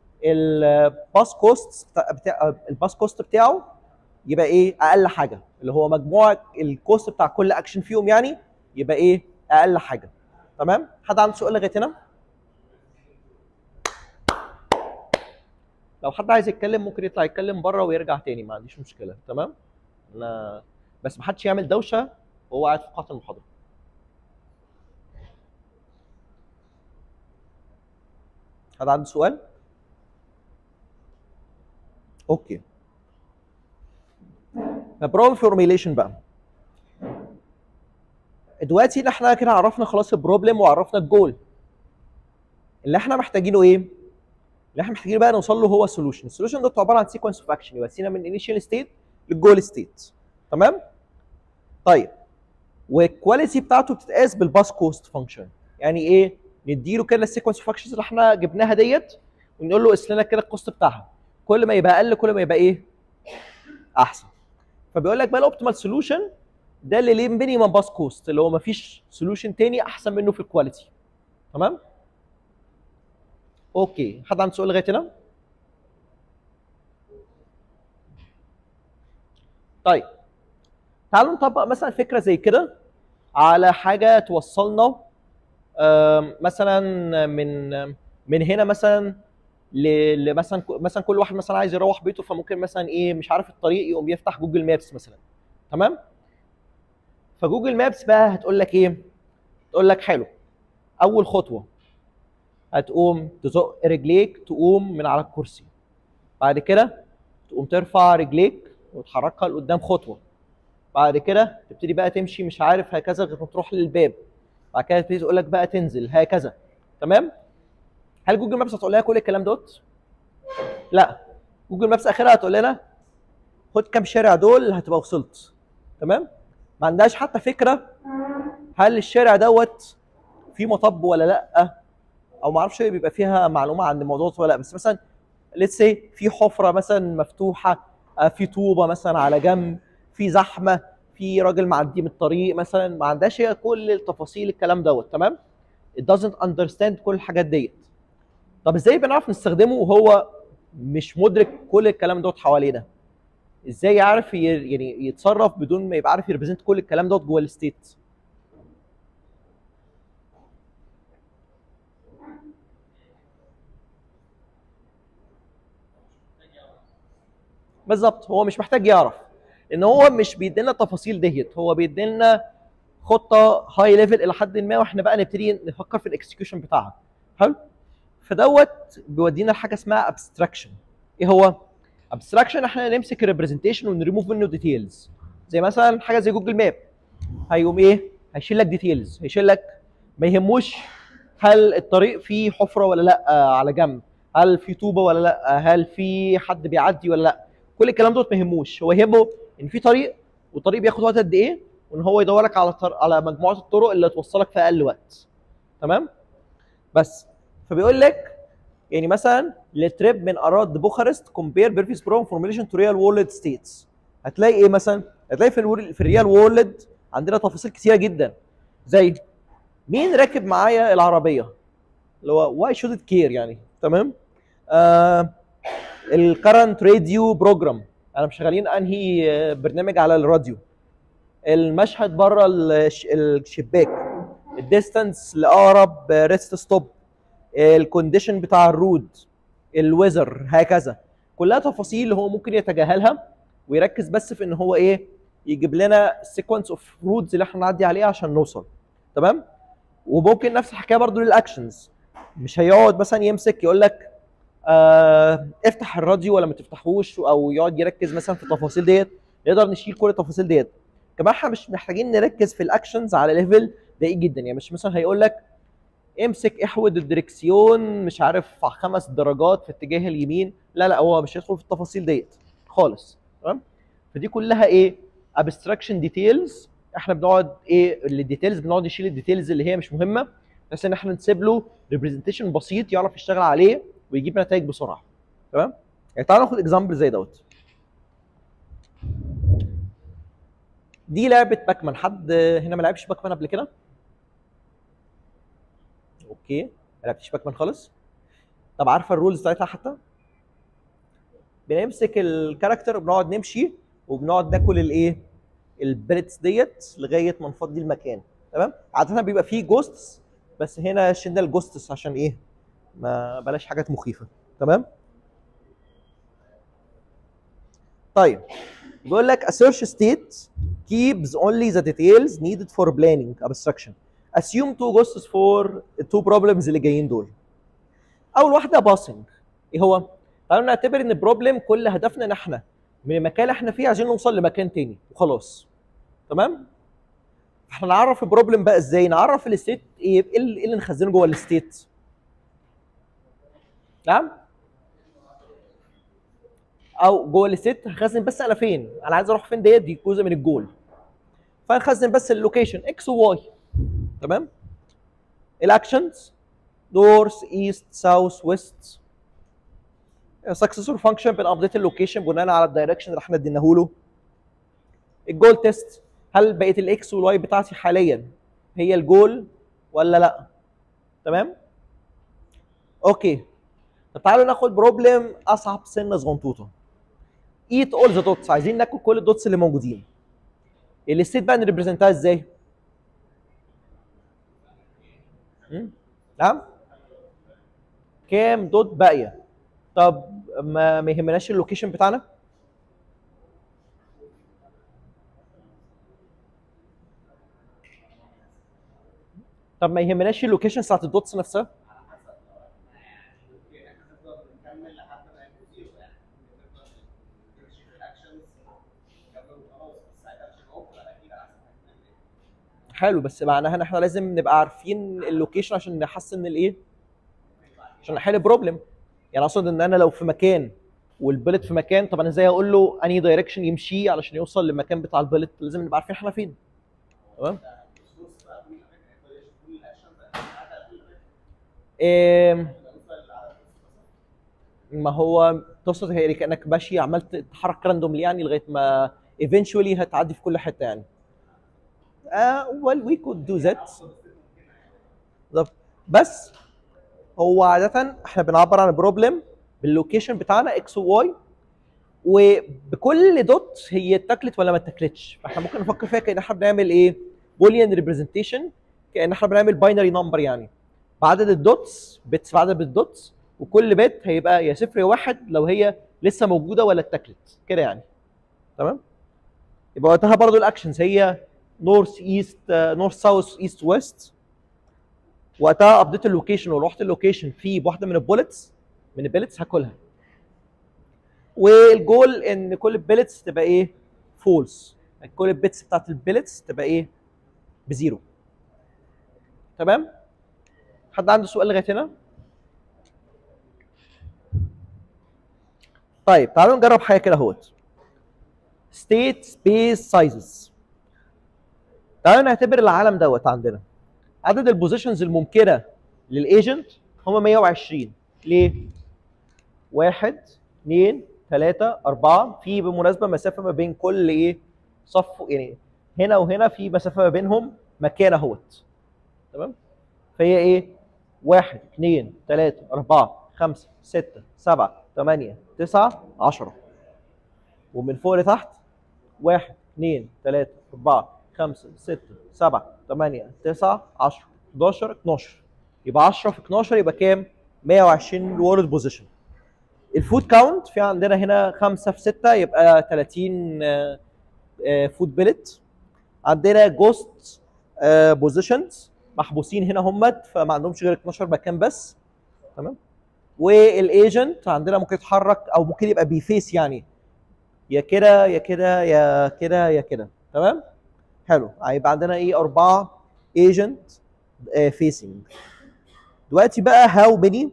الباس كوست بتاع الباس كوست بتاعه يبقى ايه اقل حاجه اللي هو مجموع الكوست بتاع كل اكشن فيهم يعني يبقى ايه اقل حاجه تمام حد عنده سؤال لغايه هنا لو حد عايز يتكلم ممكن يطلع يتكلم بره ويرجع تاني ما عنديش مشكله تمام انا بس ما حدش يعمل دوشه وهو قاعد في قاعه المحاضره حد عنده سؤال اوكي بروبلم فورميليشن بقى دلوقتي احنا كده عرفنا خلاص البروبلم وعرفنا الجول اللي احنا محتاجينه ايه اللي احنا محتاجين بقى نوصل له هو السولوشن السولوشن ده عباره عن سيكونس اوف اكشن يوصينا من انيشال ستيت للجول ستيت تمام طيب والكواليتي بتاعته بتتقاس بالباس كوست فانكشن يعني ايه نديله كده السيكونس اوف اكشنز اللي احنا جبناها ديت ونقول له قيس لنا كده الكوست بتاعها كل ما يبقى اقل كل ما يبقى ايه احسن فبيقول لك بقى الاوبتيمال سولوشن ده اللي ليه مينيمم باس كوست اللي هو ما فيش سولوشن تاني احسن منه في الكواليتي تمام اوكي حد عنده سؤال لغايه هنا طيب تعالوا نطبق مثلا فكره زي كده على حاجه توصلنا مثلا من من هنا مثلا مثلا مثلا كل واحد مثلا عايز يروح بيته فممكن مثلا ايه مش عارف الطريق يقوم يفتح جوجل مابس مثلا تمام فجوجل مابس بقى هتقول لك ايه تقول لك حلو اول خطوه هتقوم تزق رجليك تقوم من على الكرسي بعد كده تقوم ترفع رجليك وتحركها لقدام خطوه بعد كده تبتدي بقى تمشي مش عارف هكذا غير ما تروح للباب بعد كده تبتدي تقول لك بقى تنزل هكذا تمام هل جوجل مابس هتقول لنا كل الكلام دوت لا جوجل مابس اخرها هتقول لنا خد كام شارع دول هتبقى وصلت تمام ما عندهاش حتى فكره هل الشارع دوت فيه مطب ولا لا او ما اعرفش بيبقى فيها معلومه عن الموضوع ولا لا بس مثلا ليتس سي في حفره مثلا مفتوحه آه، في طوبه مثلا على جنب في زحمه في راجل معدي من الطريق مثلا ما عندهاش هي كل التفاصيل الكلام دوت تمام it doesn't understand كل الحاجات ديت طب ازاي بنعرف نستخدمه وهو مش مدرك كل الكلام دوت حوالينا ازاي يعرف ي- يعني يتصرف بدون ما يبقى عارف يريبريزنت كل الكلام دوت جوه الستيت بالظبط هو مش محتاج يعرف ان هو مش بيدينا التفاصيل ديت هو بيدينا خطه هاي ليفل الى حد ما واحنا بقى نبتدي نفكر في الاكسكيوشن بتاعها حلو فدوت بيودينا لحاجه اسمها ابستراكشن ايه هو ابستراكشن احنا نمسك الريبريزنتيشن ونريموف منه ديتيلز زي مثلا حاجه زي جوجل ماب هيقوم ايه هيشيل لك ديتيلز هيشيل لك ما يهموش هل الطريق فيه حفره ولا لا على جنب هل في طوبه ولا لا هل في حد بيعدي ولا لا كل الكلام دوت ما يهموش هو يهمه ان في طريق والطريق بياخد وقت قد ايه وان هو يدور لك على طر... على مجموعه الطرق اللي توصلك في اقل وقت تمام بس فبيقول لك يعني مثلا للتريب من اراد بوخارست كومبير بيرفيس برو فورميليشن تو ريال وورلد ستيتس هتلاقي ايه مثلا هتلاقي في الور... في الريال وورلد عندنا تفاصيل كتيره جدا زي مين راكب معايا العربيه اللي هو واي شود ات كير يعني تمام آه الكرنت راديو بروجرام انا شغالين انهي آه، برنامج على الراديو المشهد بره الش- الشباك الديستانس لاقرب ريست ستوب الكونديشن بتاع الرود الويذر هكذا كلها تفاصيل اللي هو ممكن يتجاهلها ويركز بس في ان هو ايه يجيب لنا سيكونس اوف رودز اللي احنا نعدي عليها عشان نوصل تمام وممكن نفس الحكايه برضو للاكشنز مش هيقعد مثلا يمسك يقول لك آه افتح الراديو ولا ما تفتحوش او يقعد يركز مثلا في التفاصيل ديت نقدر نشيل كل التفاصيل ديت كمان احنا مش محتاجين نركز في الاكشنز على ليفل دقيق جدا يعني مش مثلا هيقول لك امسك احود الدركسيون مش عارف خمس درجات في اتجاه اليمين لا لا هو مش هيدخل في التفاصيل ديت خالص تمام فدي كلها ايه ابستراكشن ديتيلز احنا بنقعد ايه الديتيلز بنقعد نشيل الديتيلز اللي هي مش مهمه بس ان احنا نسيب له ريبريزنتيشن بسيط يعرف يشتغل عليه ويجيب نتائج بسرعه تمام يعني تعالوا ناخد اكزامبل زي دوت دي لعبه باكمان حد هنا ما لعبش باكمان قبل كده اوكي ما لعبتش باكمان خالص طب عارفه الرولز بتاعتها حتى بنمسك الكاركتر وبنقعد نمشي وبنقعد ناكل الايه البلتس ديت لغايه ما نفضي المكان تمام عاده بيبقى فيه جوستس بس هنا شلنا الجوستس عشان ايه ما بلاش حاجات مخيفه تمام طيب بيقول لك a search state keeps only the details needed for planning abstraction assume two ghosts for two problems اللي جايين دول اول واحده باسنج ايه هو تعالوا نعتبر ان البروبلم كل هدفنا ان احنا من المكان اللي احنا فيه عايزين نوصل لمكان تاني وخلاص تمام احنا نعرف البروبلم بقى ازاي نعرف الستيت ايه ايه اللي إيه اللي نخزنه جوه الستيت نعم او جوه الستيت هخزن بس انا فين انا عايز اروح فين ديت دي جزء من الجول فنخزن بس اللوكيشن اكس وواي تمام الاكشنز نورث ايست ساوث ويست سكسسور فانكشن بنابديت اللوكيشن بناء على الدايركشن اللي احنا اديناه له الجول تيست هل بقيه الاكس والواي بتاعتي حاليا هي الجول ولا لا تمام اوكي طب تعالوا ناخد بروبلم اصعب سنه صغنطوطه ايت اول ذا دوتس عايزين ناكل كل الدوتس اللي موجودين الستيت بقى نريبريزنتها ازاي مم؟ نعم كام دوت باقيه طب ما ما يهمناش اللوكيشن بتاعنا طب ما يهمناش اللوكيشن بتاعت الدوتس نفسها نكمل لحد ما يبقوا زيرو يعني نفضل نمشي في الاكشنز نكمل وخلاص بس ساعتها مش هنوصل اكيد على حسب حلو بس معناها ان احنا لازم نبقى عارفين اللوكيشن عشان نحسن الايه عشان نحل البروبلم يعني اقصد ان انا لو في مكان والبلت في مكان طب انا ازاي اقول له انهي دايركشن يمشي علشان يوصل للمكان بتاع البلت لازم نبقى عارفين احنا فين تمام السورس بقى كل الاماكن يقدر يشوف كل الاكشنز عدد كل الاماكن إيه يوصل لعدد ما هو تقصد هي كانك ماشي عمال تتحرك راندوملي يعني لغايه ما eventually هتعدي في كل حته يعني آه well we could do that بالظبط بس هو عاده احنا بنعبر عن البروبلم باللوكيشن بتاعنا اكس وواي وبكل دوت هي اتاكلت ولا ما اتاكلتش فاحنا ممكن نفكر فيها كان احنا بنعمل ايه بوليان ريبريزنتيشن كان احنا بنعمل باينري نمبر يعني بعدد الدوتس بيتس بعدد الدوتس وكل بيت هيبقى يا صفر يا واحد لو هي لسه موجوده ولا اتاكلت كده يعني تمام يبقى وقتها برضو الاكشنز هي نورث ايست نورث ساوث ايست ويست وقتها ابديت اللوكيشن ولو رحت اللوكيشن في واحده من البولتس من البيلتس هاكلها والجول ان كل البيلتس تبقى ايه فولس كل البيتس بتاعت البيلتس تبقى ايه بزيرو تمام حد عنده سؤال لغايه هنا طيب تعالوا نجرب حاجه كده اهوت state space sizes تعالوا نعتبر العالم دوت عندنا عدد البوزيشنز الممكنه للايجنت هم 120 ليه؟ واحد اثنين ثلاثة أربعة في بالمناسبة مسافة ما بين كل إيه صف يعني هنا وهنا في مسافة ما بينهم مكان أهوت تمام؟ فهي إيه؟ واحد اثنين ثلاثة أربعة خمسة ستة سبعة ثمانية تسعة عشرة ومن فوق لتحت واحد اثنين ثلاثة أربعة خمسة ستة سبعة ثمانية تسعة عشرة 11 12 يبقى 10 في 12 يبقى كام؟ 120 وورد بوزيشن الفود كاونت في عندنا هنا 5 في 6 يبقى 30 فود بيلت عندنا جوست بوزيشنز محبوسين هنا همت فما عندهمش غير 12 مكان بس تمام والايجنت عندنا ممكن يتحرك او ممكن يبقى بيفيس يعني يا كده يا كده يا كده يا كده تمام حلو هيبقى عندنا ايه اربعه ايجنت فيسنج دلوقتي بقى هاو ماني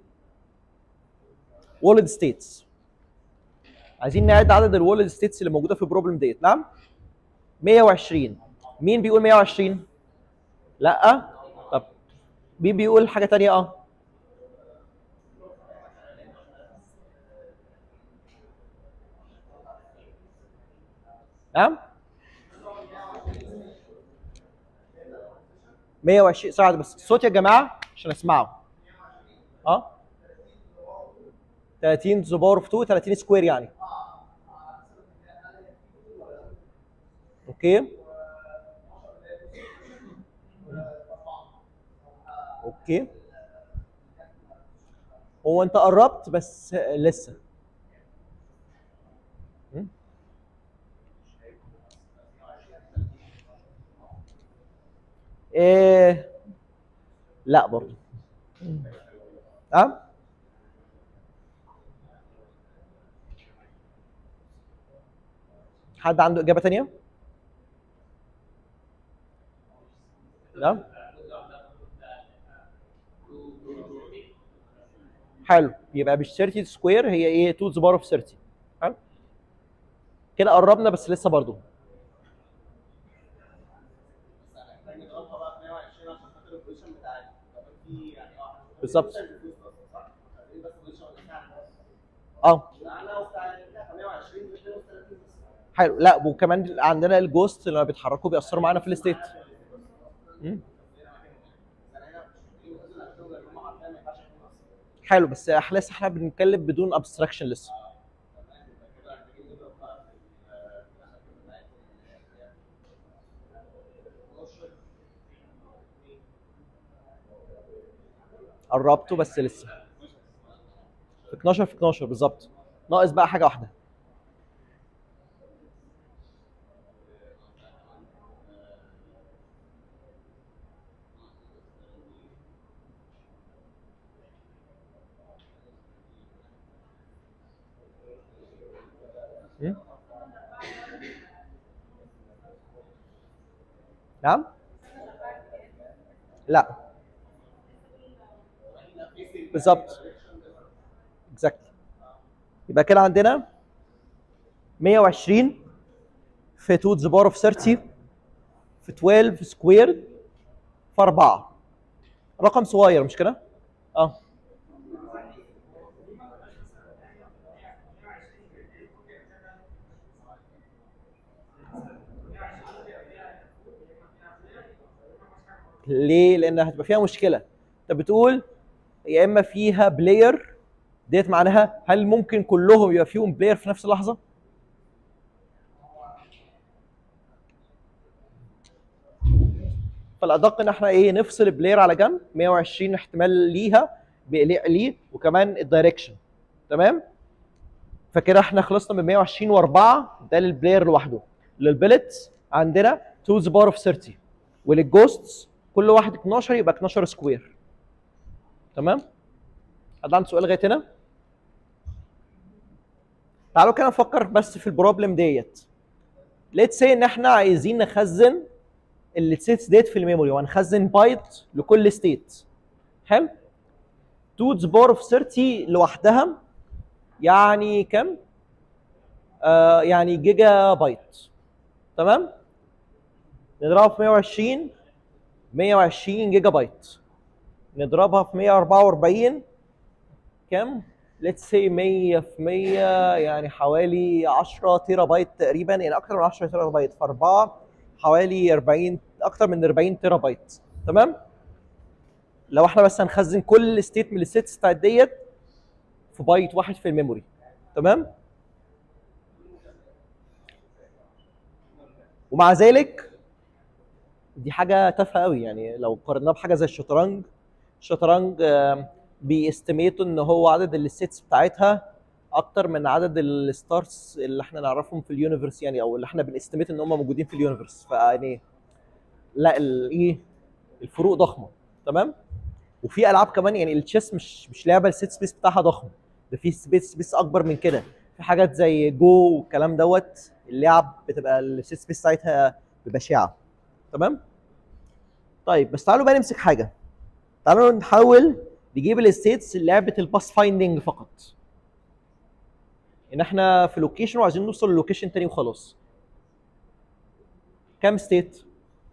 وولد ستيتس عايزين نعد عدد الوولد ستيتس اللي موجوده في البروبلم ديت نعم 120 مين بيقول 120 لا طب مين بيقول حاجه تانية اه نعم 120 ساعة بس الصوت يا جماعة عشان اسمعه اه 30 ذا باور اوف 2 30 سكوير يعني اوكي اوكي هو انت قربت بس لسه م? ايه لا برضه اه حد عنده اجابه تانية لا حلو يبقى مش 30 سكوير هي ايه 2 ذا باور اوف 30 حلو كده قربنا بس لسه برضه نضربها بقى في 120 عشان خاطر البوزيشن بتاعتي طب في يعني اه بالظبط. بس البوزيشن بتاعنا اه انا وبتاع 120 ب 32 بس حلو لا وكمان عندنا الجوست لما بيتحركوا بيأثروا معانا في الستيت مم. انا هنا مش محتاجين ننزل على الشغل لان هم عارفين ما ينفعش يكون اصلا حلو بس احنا لسه احنا بنتكلم بدون ابستراكشن لسه كده محتاجين نضرب بقى في المسافه بتاعتهم اللي هي 12 قربته بس لسه في 12 في 12 بالظبط ناقص بقى حاجه واحده م? نعم لا بالظبط اكزاكتلي يبقى كده عندنا 120 في 2 ذا باور اوف 30 في 12 سكوير في 4 رقم صغير مش كده؟ اه ليه لان هتبقى فيها مشكله انت بتقول يا اما فيها بلاير ديت معناها هل ممكن كلهم يبقى فيهم بلاير في نفس اللحظه فالادق ان احنا ايه نفصل البلاير على جنب 120 احتمال ليها بيقلق ليه وكمان الدايركشن تمام فكده احنا خلصنا من 120 و4 ده للبلاير لوحده للبلتس عندنا 2 ذا باور اوف 30 وللجوستس كل واحد 12 يبقى 12 سكوير تمام حد عنده سؤال لغايه هنا تعالوا كده نفكر بس في البروبلم ديت ليتس سي ان احنا عايزين نخزن الستيتس ديت في الميموري وهنخزن بايت لكل ستيت حلو 2 ذا باور اوف 30 لوحدها يعني كم؟ آه يعني جيجا بايت تمام؟ نضربها في 120 120 جيجا بايت نضربها في 144 كم؟ ليتس سي 100 في 100 يعني حوالي 10 تيرا بايت تقريبا يعني اكتر من 10 تيرا بايت في 4 حوالي 40 اكتر من 40 تيرا بايت تمام؟ لو احنا بس هنخزن كل ستيت من الستيتس بتاعت ديت في بايت واحد في الميموري تمام ومع ذلك دي حاجه تافهه قوي يعني لو قارناها بحاجه زي الشطرنج الشطرنج آم، بيستيميتوا ان هو عدد الستيتس بتاعتها اكتر من عدد الستارز اللي احنا نعرفهم في اليونيفرس يعني او اللي احنا بنستيميت ان هم موجودين في اليونيفرس فيعني لا الايه الفروق ضخمه تمام وفي العاب كمان يعني التشيس مش مش لعبه السيت سبيس بتاعها ضخم ده في سبيس سبيس اكبر من كده في حاجات زي جو والكلام دوت اللعب بتبقى السيت سبيس بتاعتها ببشعه تمام طيب بس تعالوا بقى نمسك حاجه تعالوا نحاول نجيب الستيتس لعبه الباس فايندنج فقط ان احنا في لوكيشن وعايزين نوصل للوكيشن تاني وخلاص كام ستيت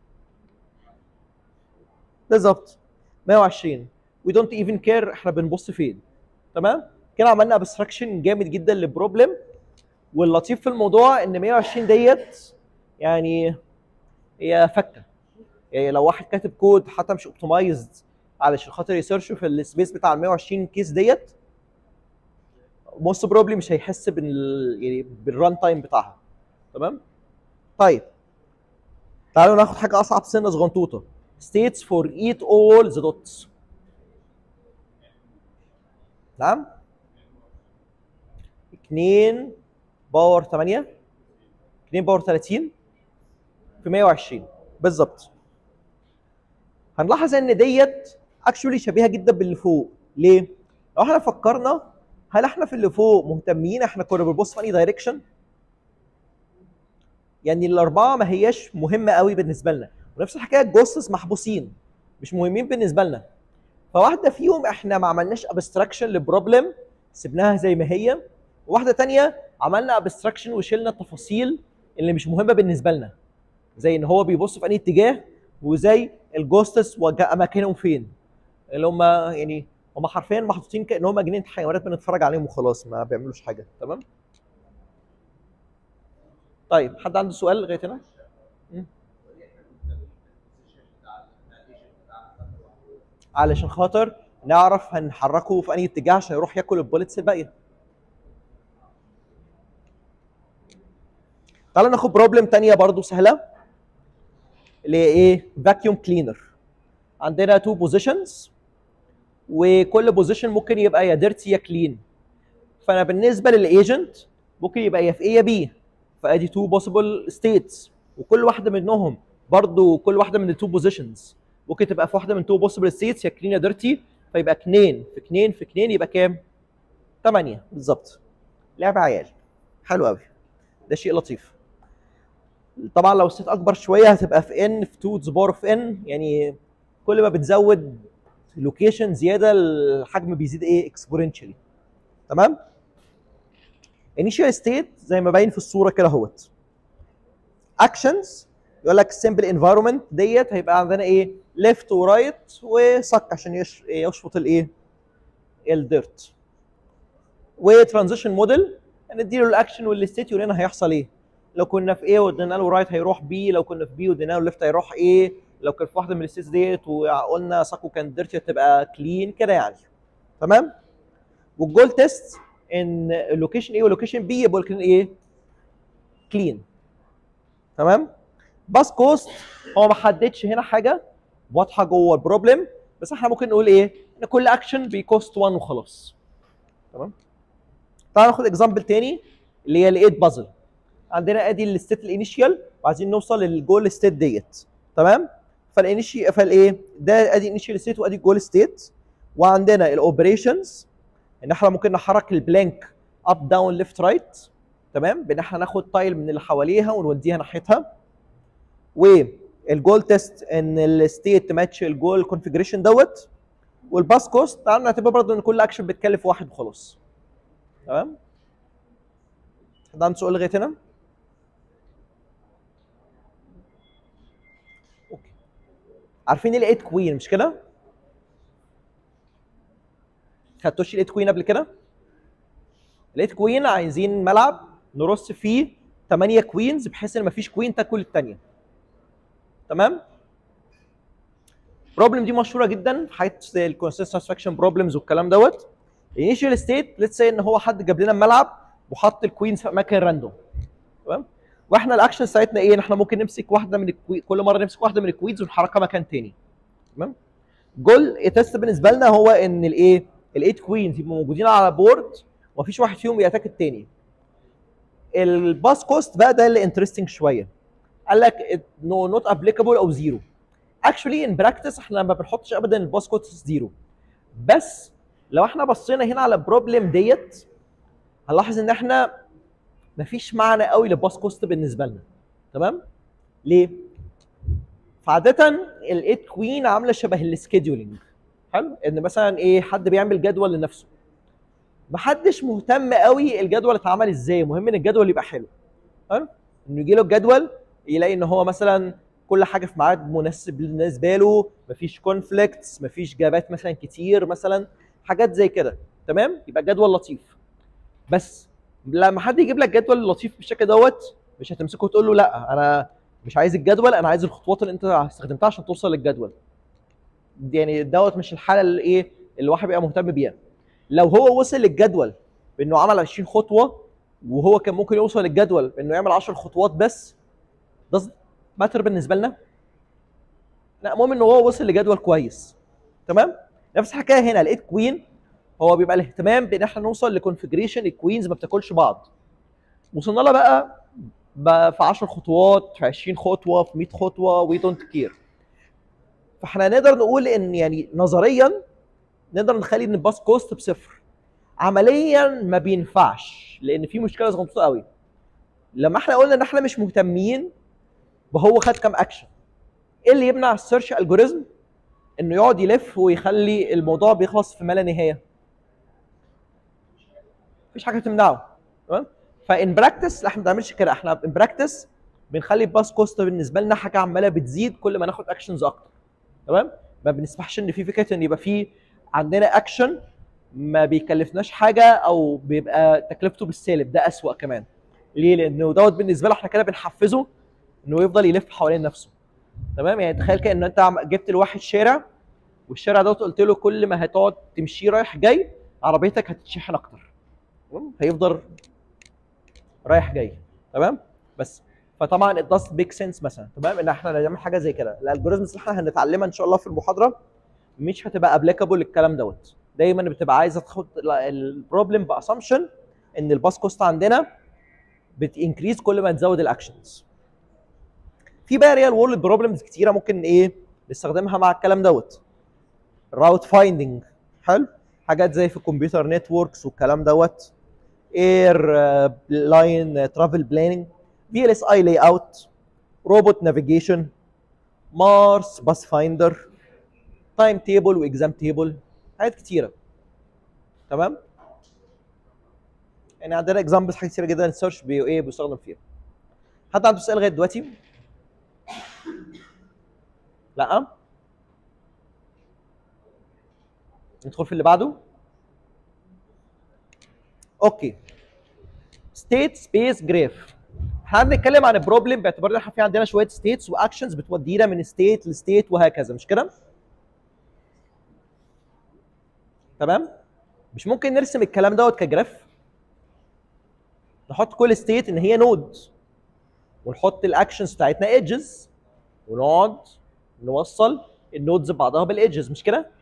بالظبط 120 وي دونت ايفن كير احنا بنبص فين تمام كده عملنا ابستراكشن جامد جدا للبروبلم واللطيف في الموضوع ان 120 ديت يعني هي فكه يعني لو واحد كاتب كود حتى مش اوبتمايزد علشان خاطر يسيرش في السبيس بتاع ال 120 كيس ديت موست بروبلي مش هيحس بال يعني بالران تايم بتاعها تمام طيب تعالوا ناخد حاجه اصعب سنه صغنطوطه states for eat all the dots نعم 2 باور 8 2 باور 30 في 120 بالظبط هنلاحظ ان ديت اكشولي شبيهه جدا باللي فوق ليه؟ لو احنا فكرنا هل احنا في اللي فوق مهتمين احنا كنا بنبص في انهي دايركشن؟ يعني الاربعه ما هياش مهمه قوي بالنسبه لنا ونفس الحكايه الجوستس محبوسين مش مهمين بالنسبه لنا فواحده فيهم احنا ما عملناش ابستراكشن لبروبلم سيبناها زي ما هي وواحده تانية عملنا ابستراكشن وشلنا التفاصيل اللي مش مهمه بالنسبه لنا زي ان هو بيبص في انهي اتجاه وزي الجوستس وجا اماكنهم فين اللي هم يعني هم حرفيا محطوطين كانهم جنينه حيوانات بنتفرج عليهم وخلاص ما بيعملوش حاجه تمام طيب حد عنده سؤال لغايه هنا مم. علشان خاطر نعرف هنحركه في انهي اتجاه عشان يروح ياكل البوليتس الباقيه تعالوا ناخد بروبلم تانية برضو سهلة اللي هي ايه فاكيوم كلينر عندنا تو بوزيشنز وكل بوزيشن ممكن يبقى يا ديرتي يا كلين فانا بالنسبه للايجنت ممكن يبقى يا في ايه يا بي فادي تو بوسيبل ستيتس وكل واحده منهم برضو كل واحده من التو بوزيشنز ممكن تبقى في واحده من تو بوسيبل ستيتس يا كلين يا ديرتي فيبقى 2 في 2 في 2 يبقى كام 8 بالظبط لعبه عيال حلو قوي ده شيء لطيف طبعا لو الست اكبر شويه هتبقى في ان في 2 ذا باور اوف ان يعني كل ما بتزود لوكيشن زياده الحجم بيزيد ايه اكسبوننشالي تمام initial state زي ما باين في الصوره كده اهوت actions يقول لك simple environment ديت هيبقى عندنا ايه left ورايت وصك عشان يش- يشفط الايه الديرت وترانزيشن موديل نديله الاكشن والستيت يقول لنا هيحصل ايه لو كنا في A وادينا له رايت هيروح B لو كنا في B وادينا له ليفت هيروح A لو كان في واحده من الستيتس ديت وقلنا ساكو كان ديرتي تبقى كلين كده يعني تمام والجول تيست ان لوكيشن ايه ولوكيشن بي يبقوا كلين ايه كلين تمام باس كوست هو ما حددش هنا حاجه واضحه جوه البروبلم بس احنا ممكن نقول ايه ان كل اكشن بيكوست 1 وخلاص تمام تعال ناخد اكزامبل تاني اللي هي الايد بازل عندنا ادي الستيت الانيشيال وعايزين نوصل للجول ستيت ديت تمام فالانيشي فالايه ده ادي انيشيال ستيت وادي الجول ستيت وعندنا الاوبريشنز ان احنا ممكن نحرك البلانك اب داون ليفت رايت تمام بان احنا ناخد تايل من اللي حواليها ونوديها ناحيتها والجول تيست ان الستيت تماتش الجول كونفجريشن دوت والباس كوست تعالوا نعتبر برضه ان كل اكشن بتكلف واحد وخلاص تمام حد عنده سؤال لغايه هنا؟ اوكي عارفين الايت كوين مش كده؟ خدتوش الايت كوين قبل كده؟ الايت كوين عايزين ملعب نرص فيه 8 كوينز بحيث ان مفيش كوين تاكل الثانيه تمام؟ البروبلم دي مشهوره جدا في حاجات زي الكونسيستنسفاكشن بروبلمز والكلام دوت الانيشال ستيت ليتس سي ان هو حد جاب لنا الملعب وحط الكوينز في اماكن راندوم تمام واحنا الاكشن ساعتنا ايه ان احنا ممكن نمسك واحده من الكوي... كل مره نمسك واحده من الكوينز ونحركها مكان تاني تمام جول التست بالنسبه لنا هو ان الايه الايت كوينز يبقوا موجودين على بورد ومفيش واحد فيهم بيأتاك التاني الباس كوست بقى ده اللي انترستنج شويه قال لك نو نوت ابليكابل او زيرو اكشولي ان براكتس احنا ما بنحطش ابدا الباس كوست زيرو بس لو احنا بصينا هنا على البروبلم ديت هنلاحظ ان احنا مفيش معنى قوي للباس كوست بالنسبه لنا تمام ليه فعاده الايت كوين عامله شبه السكيدولينج حلو ان مثلا ايه حد بيعمل جدول لنفسه محدش مهتم قوي الجدول اتعمل ازاي مهم ان الجدول يبقى حلو حلو انه يجي له الجدول يلاقي ان هو مثلا كل حاجه في ميعاد مناسب بالنسبه له مفيش كونفليكتس مفيش جابات مثلا كتير مثلا حاجات زي كده تمام يبقى الجدول لطيف بس لما حد يجيب لك جدول لطيف بالشكل دوت مش هتمسكه وتقول له لا انا مش عايز الجدول انا عايز الخطوات اللي انت استخدمتها عشان توصل للجدول يعني دوت مش الحاله اللي ايه اللي الواحد بيبقى مهتم بيها لو هو وصل للجدول بانه عمل 20 خطوه وهو كان ممكن يوصل للجدول بانه يعمل 10 خطوات بس ده ماتر بالنسبه لنا لا المهم ان هو وصل لجدول كويس تمام نفس الحكايه هنا لقيت كوين هو بيبقى الاهتمام بان احنا نوصل لكونفجريشن الكوينز ما بتاكلش بعض وصلنا لها بقى, بقى في 10 خطوات في 20 خطوه في 100 خطوه وي دونت كير فاحنا نقدر نقول ان يعني نظريا نقدر نخلي ان الباس كوست بصفر عمليا ما بينفعش لان في مشكله صغنطوطه قوي لما احنا قلنا ان احنا مش مهتمين بهو خد كام اكشن ايه اللي يمنع السيرش الجوريزم انه يقعد يلف ويخلي الموضوع بيخلص في ما لا نهايه مفيش حاجه تمنعه تمام فان براكتس احنا ما بنعملش كده احنا ان براكتس بنخلي الباس كوست بالنسبه لنا حاجه عماله بتزيد كل ما ناخد اكشنز اكتر تمام ما بنسمحش ان في فكره ان يبقى في عندنا اكشن ما بيكلفناش حاجه او بيبقى تكلفته بالسالب ده اسوأ كمان ليه لانه دوت بالنسبه له احنا كده بنحفزه انه يفضل يلف حوالين نفسه تمام يعني تخيل كده ان انت عم- جبت لواحد شارع والشارع دوت قلت له كل ما هتقعد تمشي رايح جاي عربيتك هتتشحن اكتر تمام هيفضل رايح جاي تمام بس فطبعا it does make sense مثلا تمام ان احنا نعمل حاجه زي كده الالجوريزمز اللي احنا هنتعلمها ان شاء الله في المحاضره مش هتبقى ابليكابل للكلام دوت دايما بتبقى عايزه تاخد البروبلم باسامبشن ان الباس كوست عندنا بتنكريز كل ما تزود الاكشنز في بقى ريال وورلد بروبلمز كتيره ممكن ايه نستخدمها مع الكلام دوت راوت فايندنج حلو حاجات زي في الكمبيوتر نتوركس والكلام دوت اير لاين ترافل بلاننج في ال اس اي لاي اوت روبوت نافيجيشن مارس باس فايندر تايم تيبل واكزام تيبل حاجات كتيره تمام يعني عندنا اكزامبلز حاجات كتيره جدا السيرش بي ايه بيستخدم فيها حد عنده سؤال لغايه دلوقتي لا ندخل في اللي بعده اوكي ستيت سبيس جراف احنا بنتكلم عن البروبلم باعتبار ان احنا في عندنا شويه ستيتس واكشنز بتودينا من ستيت لستيت وهكذا مش كده؟ تمام؟ مش ممكن نرسم الكلام دوت كجراف نحط كل ستيت ان هي نود ونحط الاكشنز بتاعتنا ايدجز ونقعد نوصل النودز ببعضها بالايدجز مش كده؟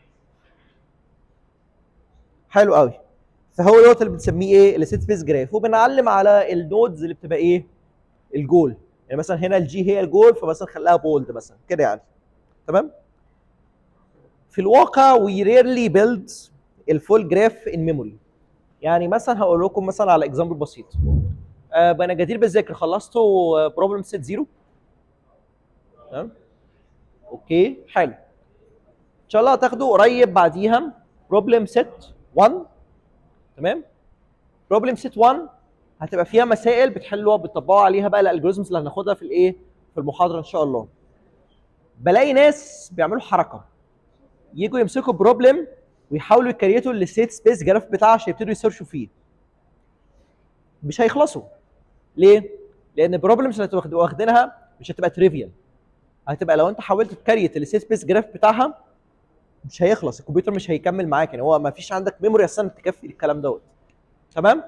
حلو قوي فهو دوت اللي بنسميه ايه؟ الستيت سبيس جراف وبنعلم على النودز اللي بتبقى ايه؟ الجول يعني مثلا هنا الجي هي الجول فمثلا خليها بولد مثلا كده يعني تمام؟ في الواقع وي ريرلي بيلد الفول جراف ان ميموري يعني مثلا هقول لكم مثلا على اكزامبل بسيط آه انا جدير بالذكر خلصتوا بروبلم سيت زيرو تمام اوكي حلو ان شاء الله هتاخدوا قريب بعديها بروبلم سيت 1 تمام بروبلم سيت 1 هتبقى فيها مسائل بتحلوها بتطبقوا عليها بقى الالجوريزمز اللي هناخدها في الايه في المحاضره ان شاء الله بلاقي ناس بيعملوا حركه يجوا يمسكوا بروبلم ويحاولوا يكريتوا الستيت سبيس جراف بتاعه عشان يبتدوا يسيرشوا فيه مش هيخلصوا ليه؟ لان البروبلمز اللي هتبقوا واخدينها مش هتبقى تريفيال هتبقى لو انت حاولت تكريت الستيت سبيس جراف بتاعها مش هيخلص الكمبيوتر مش هيكمل معاك يعني هو ما فيش عندك ميموري اصلا تكفي الكلام دوت تمام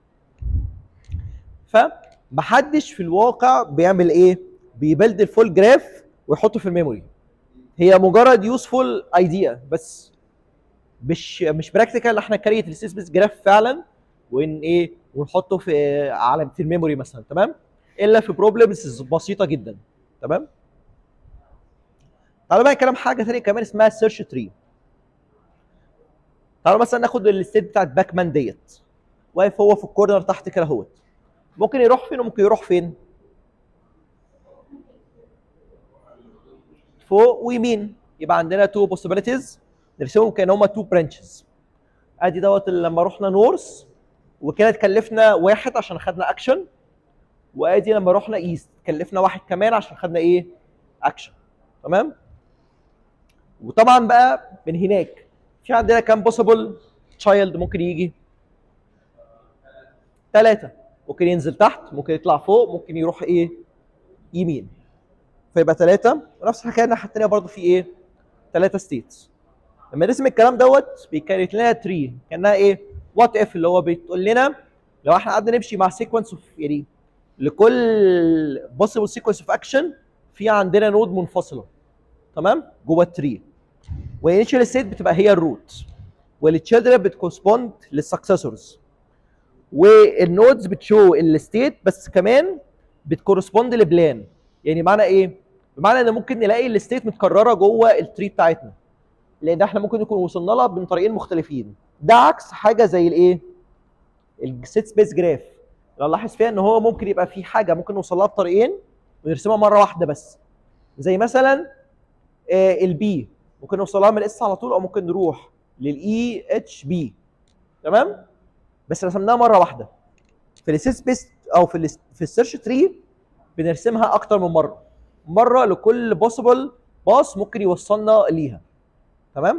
فمحدش في الواقع بيعمل ايه بيبلد الفول جراف ويحطه في الميموري هي مجرد يوسفول ايديا بس مش مش براكتيكال احنا كريت الستيت سبيس جراف فعلا وان ايه ونحطه في على في الميموري مثلا تمام الا في بروبلمز بسيطه جدا تمام تعالوا بقى نتكلم حاجه ثانيه كمان اسمها سيرش تري تعالوا مثلا ناخد الستيت بتاعت باك مان ديت واقف هو في الكورنر تحت كده اهوت ممكن يروح فين وممكن يروح فين فوق ويمين يبقى عندنا تو possibilities نرسمهم كان هما تو برانشز ادي دوت اللي لما رحنا نورث وكده اتكلفنا واحد عشان خدنا اكشن وادي لما رحنا ايست اتكلفنا واحد كمان عشان خدنا ايه اكشن تمام وطبعا بقى من هناك في عندنا كام بوسيبل تشايلد ممكن يجي ثلاثة ممكن ينزل تحت ممكن يطلع فوق ممكن يروح ايه يمين فيبقى ثلاثة ونفس الحكاية الناحية التانية برضه في ايه ثلاثة ستيتس لما نرسم الكلام دوت بيكريت لنا تري كانها ايه وات اف اللي هو بتقول لنا لو احنا قعدنا نمشي مع سيكونس اوف يعني لكل بوسيبل سيكونس اوف اكشن في عندنا نود منفصله تمام جوه التري والانيشال ستيت بتبقى هي الروت والتشيلدرن بتكورسبوند للسكسسورز والنودز بتشو الستيت بس كمان بتكورسبوند لبلان يعني معنى ايه؟ بمعنى ان ممكن نلاقي الستيت متكرره جوه التري بتاعتنا لان احنا ممكن نكون وصلنا لها من طريقين مختلفين ده عكس حاجه زي الايه؟ السيت سبيس جراف لو لاحظ فيها ان هو ممكن يبقى في حاجه ممكن نوصل لها بطريقين ونرسمها مره واحده بس زي مثلا آه البي ممكن نوصل لها من الاس على طول او ممكن نروح للاي اتش بي تمام بس رسمناها مره واحده في السيت سبيس او في ال في السيرش تري بنرسمها اكتر من مره مره لكل بوسيبل باص ممكن يوصلنا ليها تمام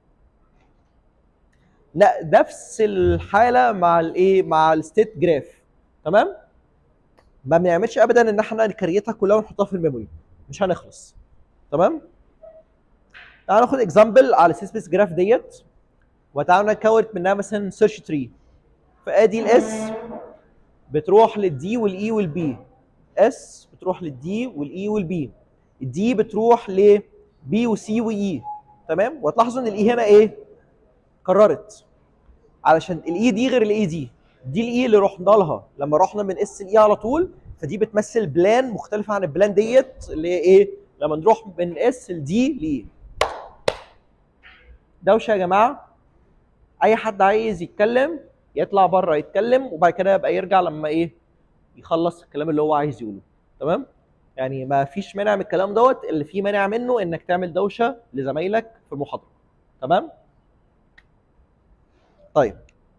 لا نفس الحاله مع الايه مع الستيت جراف تمام ما بنعملش ابدا ان احنا نكريتها كلها ونحطها في الميموري مش هنخلص تمام تعالوا ناخد اكزامبل على السي سبيس جراف ديت وتعالوا نكون منها مثلا سيرش تري فادي الاس بتروح للدي والاي والبي اس بتروح للدي والاي والبي الدي بتروح لبي وسي واي تمام وتلاحظوا ان الاي هنا ايه كررت علشان الاي دي غير الاي دي دي الاي اللي رحنا لها لما رحنا من اس لاي على طول فدي بتمثل بلان مختلفه عن البلان ديت اللي هي ايه لما نروح من اس لدي لاي دوشه يا جماعه اي حد عايز يتكلم يطلع بره يتكلم وبعد كده يبقى يرجع لما ايه يخلص الكلام اللي هو عايز يقوله تمام يعني ما فيش مانع من الكلام دوت اللي فيه مانع منه انك تعمل دوشه لزمايلك في المحاضره تمام طيب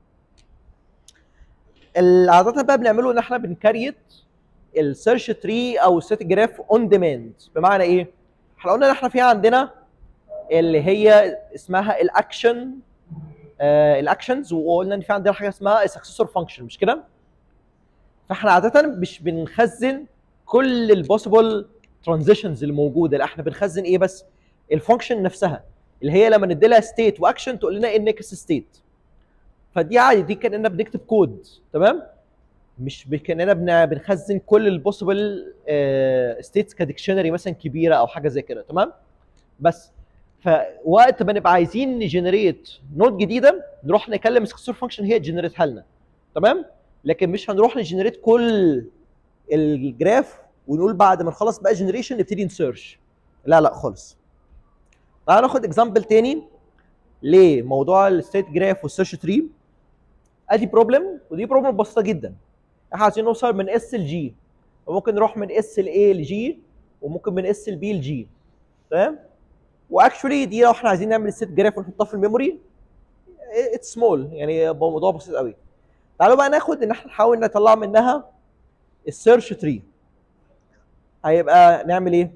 عاده بقى بنعمله ان احنا بنكريت السيرش تري او السيت جراف اون ديماند بمعنى ايه احنا قلنا ان احنا في عندنا اللي هي اسمها الاكشن آه الاكشنز وقلنا ان في عندنا حاجه اسمها السكسسور فانكشن مش كده فاحنا عاده مش بنخزن كل البوسيبل ترانزيشنز اللي موجوده لا احنا بنخزن ايه بس الفانكشن نفسها اللي هي لما ندي لها ستيت واكشن تقول لنا ايه النكست ستيت فدي عادي دي كاننا بنكتب كود تمام مش ب- كاننا بن- بنخزن كل البوسيبل ستيتس كديكشنري مثلا كبيره او حاجه زي كده تمام بس فوقت ما نبقى عايزين نجنريت نود جديده نروح نكلم سكسور فانكشن هي تجنريتها لنا تمام لكن مش هنروح نجنريت كل الجراف ونقول بعد ما نخلص بقى جنريشن نبتدي نسيرش لا لا خالص تعال ناخد اكزامبل تاني لموضوع الستيت جراف والسيرش تري ادي بروبلم ودي بروبلم بسيطه جدا احنا عايزين نوصل من اس لجي وممكن نروح من اس لاي لجي وممكن من اس لبي لجي تمام واكشولي دي لو احنا عايزين نعمل ست جراف ونحطها في الميموري اتس سمول يعني موضوع بسيط قوي تعالوا بقى ناخد ان احنا نحاول نطلع منها السيرش تري هيبقى نعمل ايه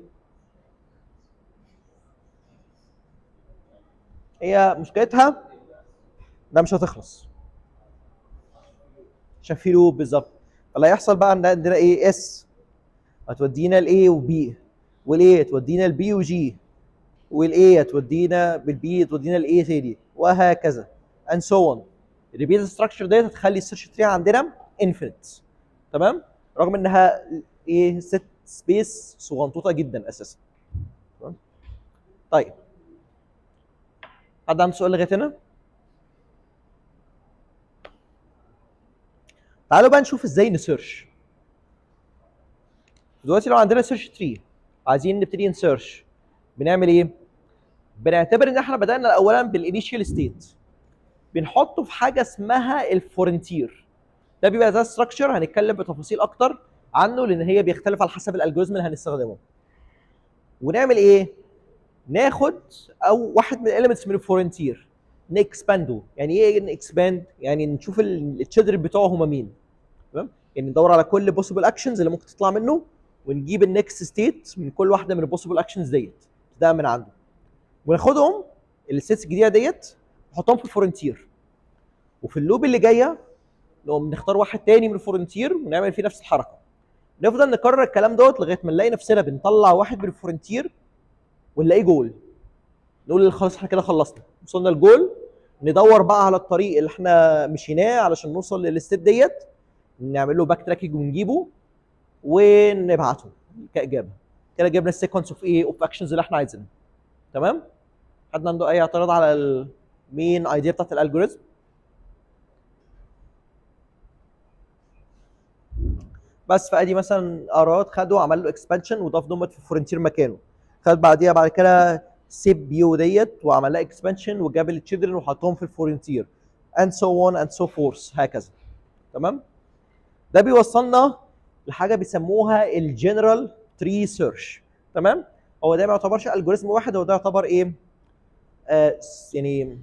هي مشكلتها ده مش هتخلص عشان في لوب بالظبط فاللي هيحصل بقى ان عندنا ايه اس هتودينا لاي وبي والاي تودينا لبي وجي والاي هتودينا بالبي تودينا لاي تاني وهكذا and so on الريبيت ستراكشر ديت هتخلي السيرش تري عندنا انفينيت تمام رغم انها ايه ست سبيس صغنطوطه جدا اساسا تمام طيب حد عنده سؤال لغايه هنا؟ تعالوا بقى نشوف ازاي نسيرش دلوقتي لو عندنا سيرش تري عايزين نبتدي نسيرش بنعمل ايه؟ بنعتبر ان احنا بدانا اولا بالانيشال ستيت بنحطه في حاجه اسمها الفورنتير ده بيبقى ده ستراكشر هنتكلم بتفاصيل اكتر عنه لان هي بيختلف على حسب الالجوريزم اللي هنستخدمه ونعمل ايه؟ ناخد او واحد من الاليمنتس من الفورنتير نكسباندو يعني ايه نكسباند يعني نشوف التشيلدرن بتوعه هما مين تمام يعني ندور على كل بوسيبل اكشنز اللي ممكن تطلع منه ونجيب النكست ستيت من كل واحده من البوسيبل اكشنز ديت ده من عنده وناخدهم الستيتس الجديده ديت نحطهم في الفورنتير وفي اللوب اللي جايه نقوم نختار واحد تاني من الفورنتير ونعمل فيه نفس الحركه نفضل نكرر الكلام دوت لغايه ما نلاقي نفسنا بنطلع واحد من الفورنتير ونلاقيه جول نقول خلاص احنا كده خلصنا وصلنا الجول ندور بقى على الطريق اللي احنا مشيناه علشان نوصل للستيب ديت نعمل له باك تراكنج ونجيبه ونبعته كاجابه كده جبنا السيكونس اوف ايه اوف اكشنز اللي احنا عايزينها تمام حد عنده اي اعتراض على المين ايديا بتاعت الالجوريزم بس فادي مثلا اراد خده وعمل له اكسبانشن وضاف دومت في فرونتير مكانه خد بعديها بعد كده سيب بيو ديت وعمل لها اكسبانشن وجاب التشيلدرن وحطهم في الفورنتير and so on and so forth هكذا تمام ده بيوصلنا لحاجه بيسموها الجنرال تري سيرش تمام هو ده ما يعتبرش الجوريزم واحد هو ده يعتبر ايه آه يعني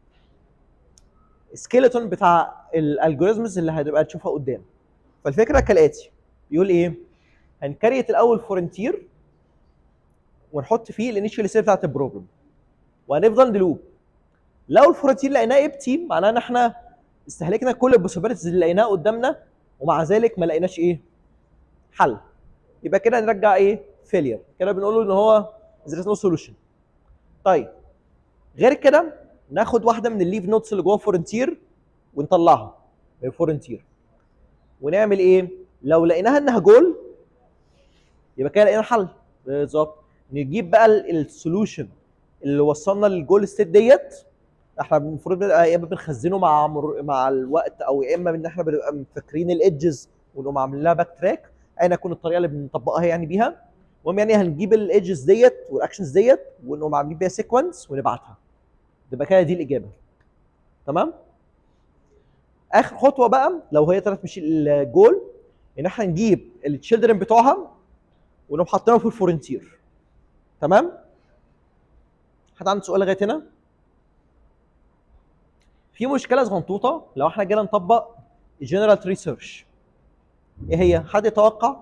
سكيلتون بتاع الالجوريزمز اللي هتبقى تشوفها قدام فالفكره كالاتي بيقول ايه هنكريت الاول فورنتير ونحط فيه الانيشال ستيت بتاعت البروبلم وهنفضل نلوب لو الفورنتير لقيناه امتي معناه ان احنا استهلكنا كل البوسيبيليتيز اللي لقيناها قدامنا ومع ذلك ما لقيناش ايه حل يبقى كده نرجع ايه فيلير كده بنقول له ان هو there is no solution طيب غير كده ناخد واحده من الليف نوتس اللي جوه فورنتير ونطلعها من فورنتير ونعمل ايه لو لقيناها انها جول يبقى كده لقينا حل بالظبط نجيب بقى السولوشن اللي وصلنا للجول ستيت ديت احنا المفروض بنبقى يا اما بنخزنه مع مر... مع الوقت او يا اما ان احنا بنبقى فاكرين الايدجز ونقوم عاملين لها باك تراك ايا يكون الطريقه اللي بنطبقها يعني بيها المهم يعني هنجيب الايدجز ديت والاكشنز ديت ونقوم عاملين بيها سيكونس ونبعتها تبقى كده دي الاجابه تمام اخر خطوه بقى لو هي طلعت مش الجول ان احنا نجيب التشيلدرن بتوعها ونقوم حاطينهم في الفورنتير تمام حد عنده سؤال لغايه هنا في مشكله صغنطوطه لو احنا جينا نطبق الجنرال ريسيرش ايه هي حد يتوقع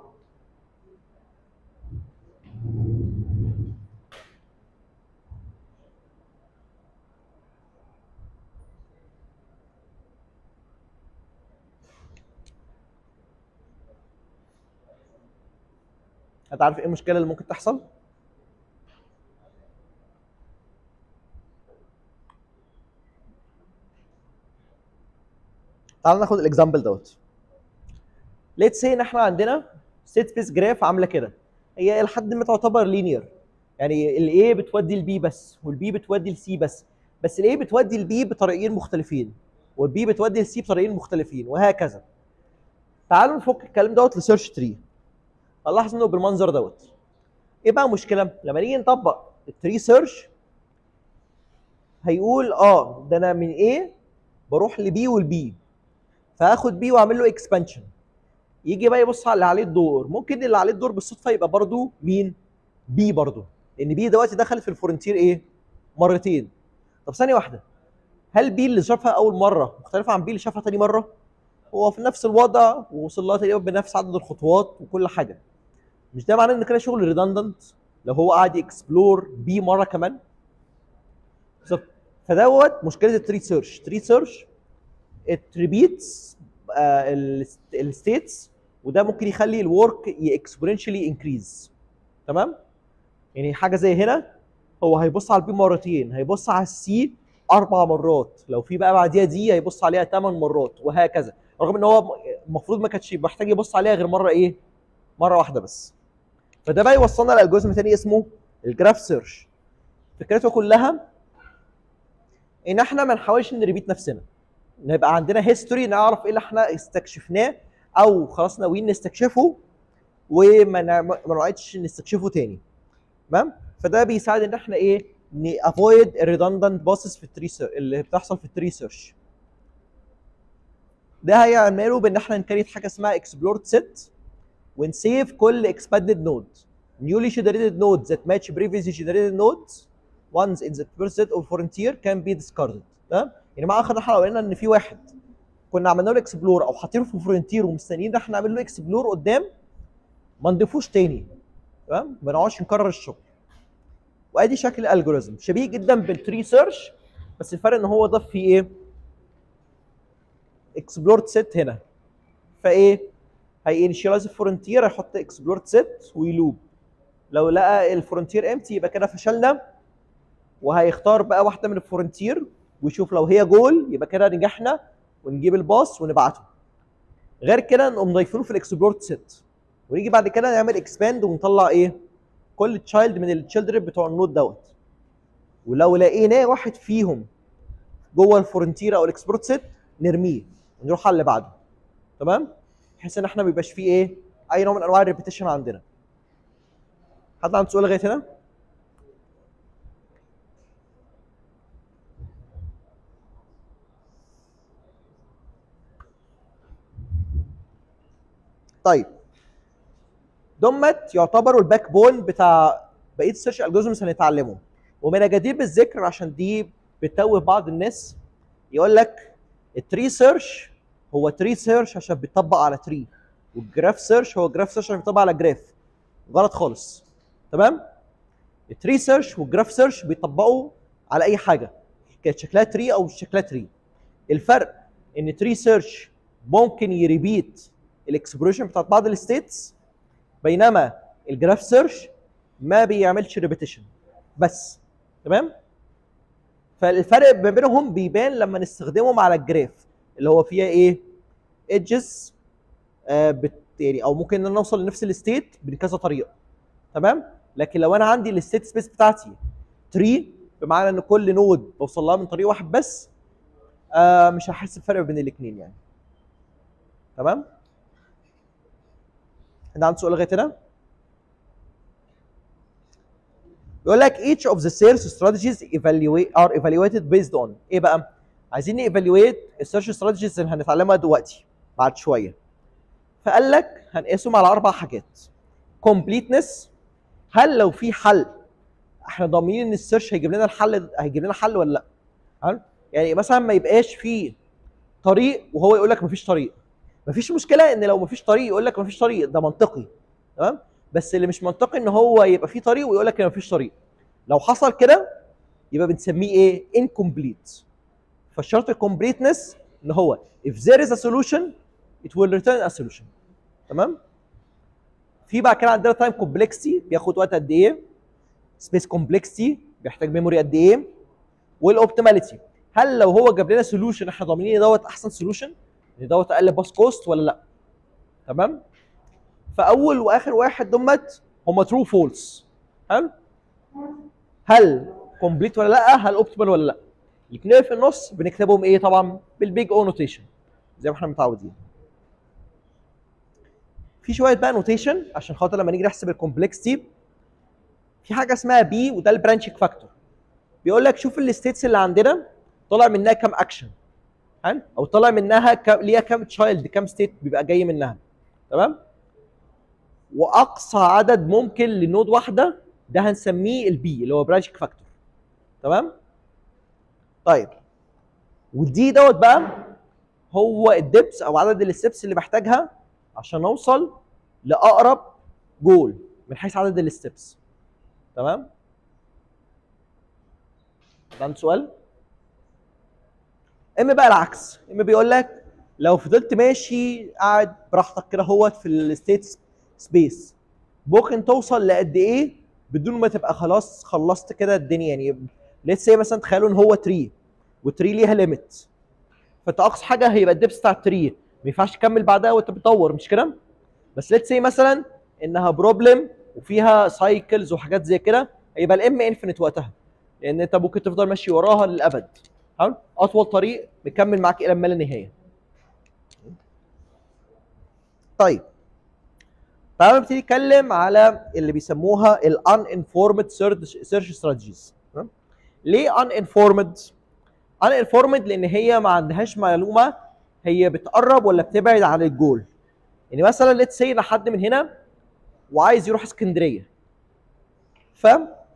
انت عارف ايه المشكله اللي ممكن تحصل تعال ناخد الاكزامبل دوت ليتس سي ان احنا عندنا ستيت سبيس جراف عامله كده هي الى حد ما تعتبر لينير يعني الاي بتودي البي بس والبي بتودي السي بس بس الاي بتودي البي بطريقين مختلفين والبي بتودي السي بطريقين مختلفين وهكذا تعالوا نفك الكلام دوت لسيرش تري هنلاحظ انه بالمنظر دوت ايه بقى المشكله لما نيجي نطبق التري سيرش هيقول اه ده انا من A بروح لبي والبي فهاخد بي واعمل له اكسبانشن يجي بقى يبص على اللي عليه الدور ممكن اللي عليه الدور بالصدفه يبقى برضو مين بي برضو لان بي دلوقتي دخلت في الفرونتير ايه مرتين طب ثانيه واحده هل بي اللي شافها اول مره مختلفه عن بي اللي شافها تاني مره هو في نفس الوضع ووصل لها تقريبا بنفس عدد الخطوات وكل حاجه مش ده معناه ان كده شغل ريدندنت لو هو قاعد يكسبلور بي مره كمان بالظبط فدوت مشكله التري سيرش تري سيرش اتريبيتس الستيتس وده ممكن يخلي الورك اكسبوننشالي انكريز تمام يعني حاجه زي هنا هو هيبص على البي مرتين هيبص على السي اربع مرات لو في بقى بعديها دي هيبص عليها ثمان مرات وهكذا رغم ان هو المفروض ما كانش محتاج يبص عليها غير مره ايه مره واحده بس فده بقى يوصلنا لالجوريزم تاني اسمه الجراف سيرش فكرته كلها ان احنا ما نحاولش نريبيت نفسنا نبقى عندنا هيستوري نعرف ايه اللي احنا استكشفناه او خلاص ناويين نستكشفه وما نع- ما نقعدش نستكشفه تاني تمام فده بيساعد ان احنا ايه افويد الريدندنت باسز في التري اللي بتحصل في التري سيرش ده هيعمله بان احنا نكريت حاجه اسمها اكسبلورد سيت ونسيف كل expanded node newly generated nodes that match previously generated nodes ones in the first set of frontier can be discarded تمام يعني مع اخر حلقه قلنا ان في واحد كنا عملنا له اكسبلور او حاطينه في فرونتير ومستنيين ان احنا نعمل له اكسبلور قدام ما نضيفوش تاني تمام ما نقعدش نكرر الشغل وادي شكل الالجوريزم شبيه جدا بالتري سيرش بس الفرق ان هو ضاف فيه ايه اكسبلورد سيت هنا فايه هينشيلايز الفرونتير هيحط اكسبلورد سيت ويلوب لو لقى الفرونتير امتي يبقى كده فشلنا وهيختار بقى واحده من الفرونتير ويشوف لو هي جول يبقى كده نجحنا ونجيب الباص ونبعته غير كده نقوم ضايفينه في الاكسبلورد سيت ونيجي بعد كده نعمل اكسباند ونطلع ايه كل تشايلد من التشيلدرن بتوع النود دوت ولو لقيناه واحد فيهم جوه الفرونتير او الاكسبلورد سيت نرميه ونروح على اللي بعده تمام بحيث ان احنا ما يبقاش فيه ايه اي نوع من انواع الريبيتيشن عندنا حد عنده سؤال لغايه هنا طيب دمت يعتبروا الباك بون بتاع بقيه السيرش الجوريزمز هنتعلمه ومن الجدير بالذكر عشان دي بتتوه بعض الناس يقول لك التري سيرش هو تري سيرش عشان بيطبق على تري والجراف سيرش هو جراف سيرش عشان بيطبق على جراف غلط خالص تمام التري سيرش والجراف سيرش بيطبقوا على اي حاجه كانت شكلها تري او مش شكلها تري الفرق ان تري سيرش ممكن يريبيت الاكسبلوريشن بتاعت بعض الستيتس بينما الجراف سيرش ما بيعملش ريبيتيشن بس تمام فالفرق ما بينهم بيبان لما نستخدمهم على الجراف اللي هو فيها ايه ايدجز آه بت يعني او ممكن ان انا اوصل لنفس الستيت بكذا طريقه تمام لكن لو انا عندي الستيت سبيس بتاعتي تري بمعنى ان كل نود بوصل لها من طريق واحد بس آه مش هحس بفرق بين الاثنين يعني تمام حد عنده سؤال لغايه هنا يقول لك each of the sales strategies evaluate are evaluated based on ايه بقى؟ عايزين ايفالويت السيرش استراتيجيز اللي هنتعلمها دلوقتي بعد شويه فقال لك هنقسم على اربع حاجات completeness هل لو في حل احنا ضامنين ان السيرش هيجيب لنا الحل هيجيب لنا حل ولا لا؟ حلو؟ يعني مثلا ما يبقاش في طريق وهو يقول لك مفيش طريق مفيش مشكله ان لو مفيش طريق يقول لك مفيش طريق ده منطقي تمام بس اللي مش منطقي ان هو يبقى في طريق ويقول لك ان مفيش طريق لو حصل كده يبقى بنسميه ايه incomplete فالشرط الكومبليتنس ان هو if there is a solution it will return a solution تمام في بعد كده عندنا تايم كومبلكسيتي بياخد وقت قد ايه سبيس كومبلكسيتي بيحتاج ميموري قد ايه والاوبتيماليتي هل لو هو جاب لنا سولوشن احنا ضامنين ان دوت احسن سولوشن ان دوت اقل باس كوست ولا لا تمام فاول واخر واحد دمت هم ترو فولس حلو هل كومبليت ولا لا هل اوبتيمال ولا لا الاثنين في النص بنكتبهم ايه طبعا بالبيج او نوتيشن زي ما احنا متعودين في شويه بقى نوتيشن عشان خاطر لما نيجي نحسب الكومبلكسيتي في حاجه اسمها بي وده البرانشنج فاكتور بيقول لك شوف الستيتس اللي عندنا طلع منها كام اكشن حلو او طلع منها كام ليها كام تشايلد كام ستيت بيبقى جاي منها تمام واقصى عدد ممكن لنود واحده ده هنسميه البي اللي هو برانشنج فاكتور تمام طيب والدي دوت بقى هو الدبس او عدد الستبس اللي بحتاجها عشان اوصل لاقرب جول من حيث عدد الستبس تمام ده عندي سؤال اما بقى العكس اما بيقول لك لو فضلت ماشي قاعد براحتك كده هوت في الستيت سبيس ممكن توصل لقد ايه بدون ما تبقى خلاص خلصت كده الدنيا يعني ليتس سي مثلا تخيلوا ان هو تري والتري ليها ليميت فانت اقصى حاجه هيبقى الدبس بتاع التري ما ينفعش تكمل بعدها وانت بتدور مش كده بس ليتس سي مثلا انها بروبلم وفيها سايكلز وحاجات زي كده هيبقى الام انفينيت وقتها لان انت ممكن تفضل ماشي وراها للابد حلو اطول طريق مكمل معاك الى ما لا نهايه طيب تعالوا نبتدي نتكلم على اللي بيسموها الان انفورمد سيرش استراتيجيز ليه ان انفورمد ان انفورمد لان هي ما عندهاش معلومه هي بتقرب ولا بتبعد عن الجول يعني مثلا ليتس سي حد من هنا وعايز يروح اسكندريه ف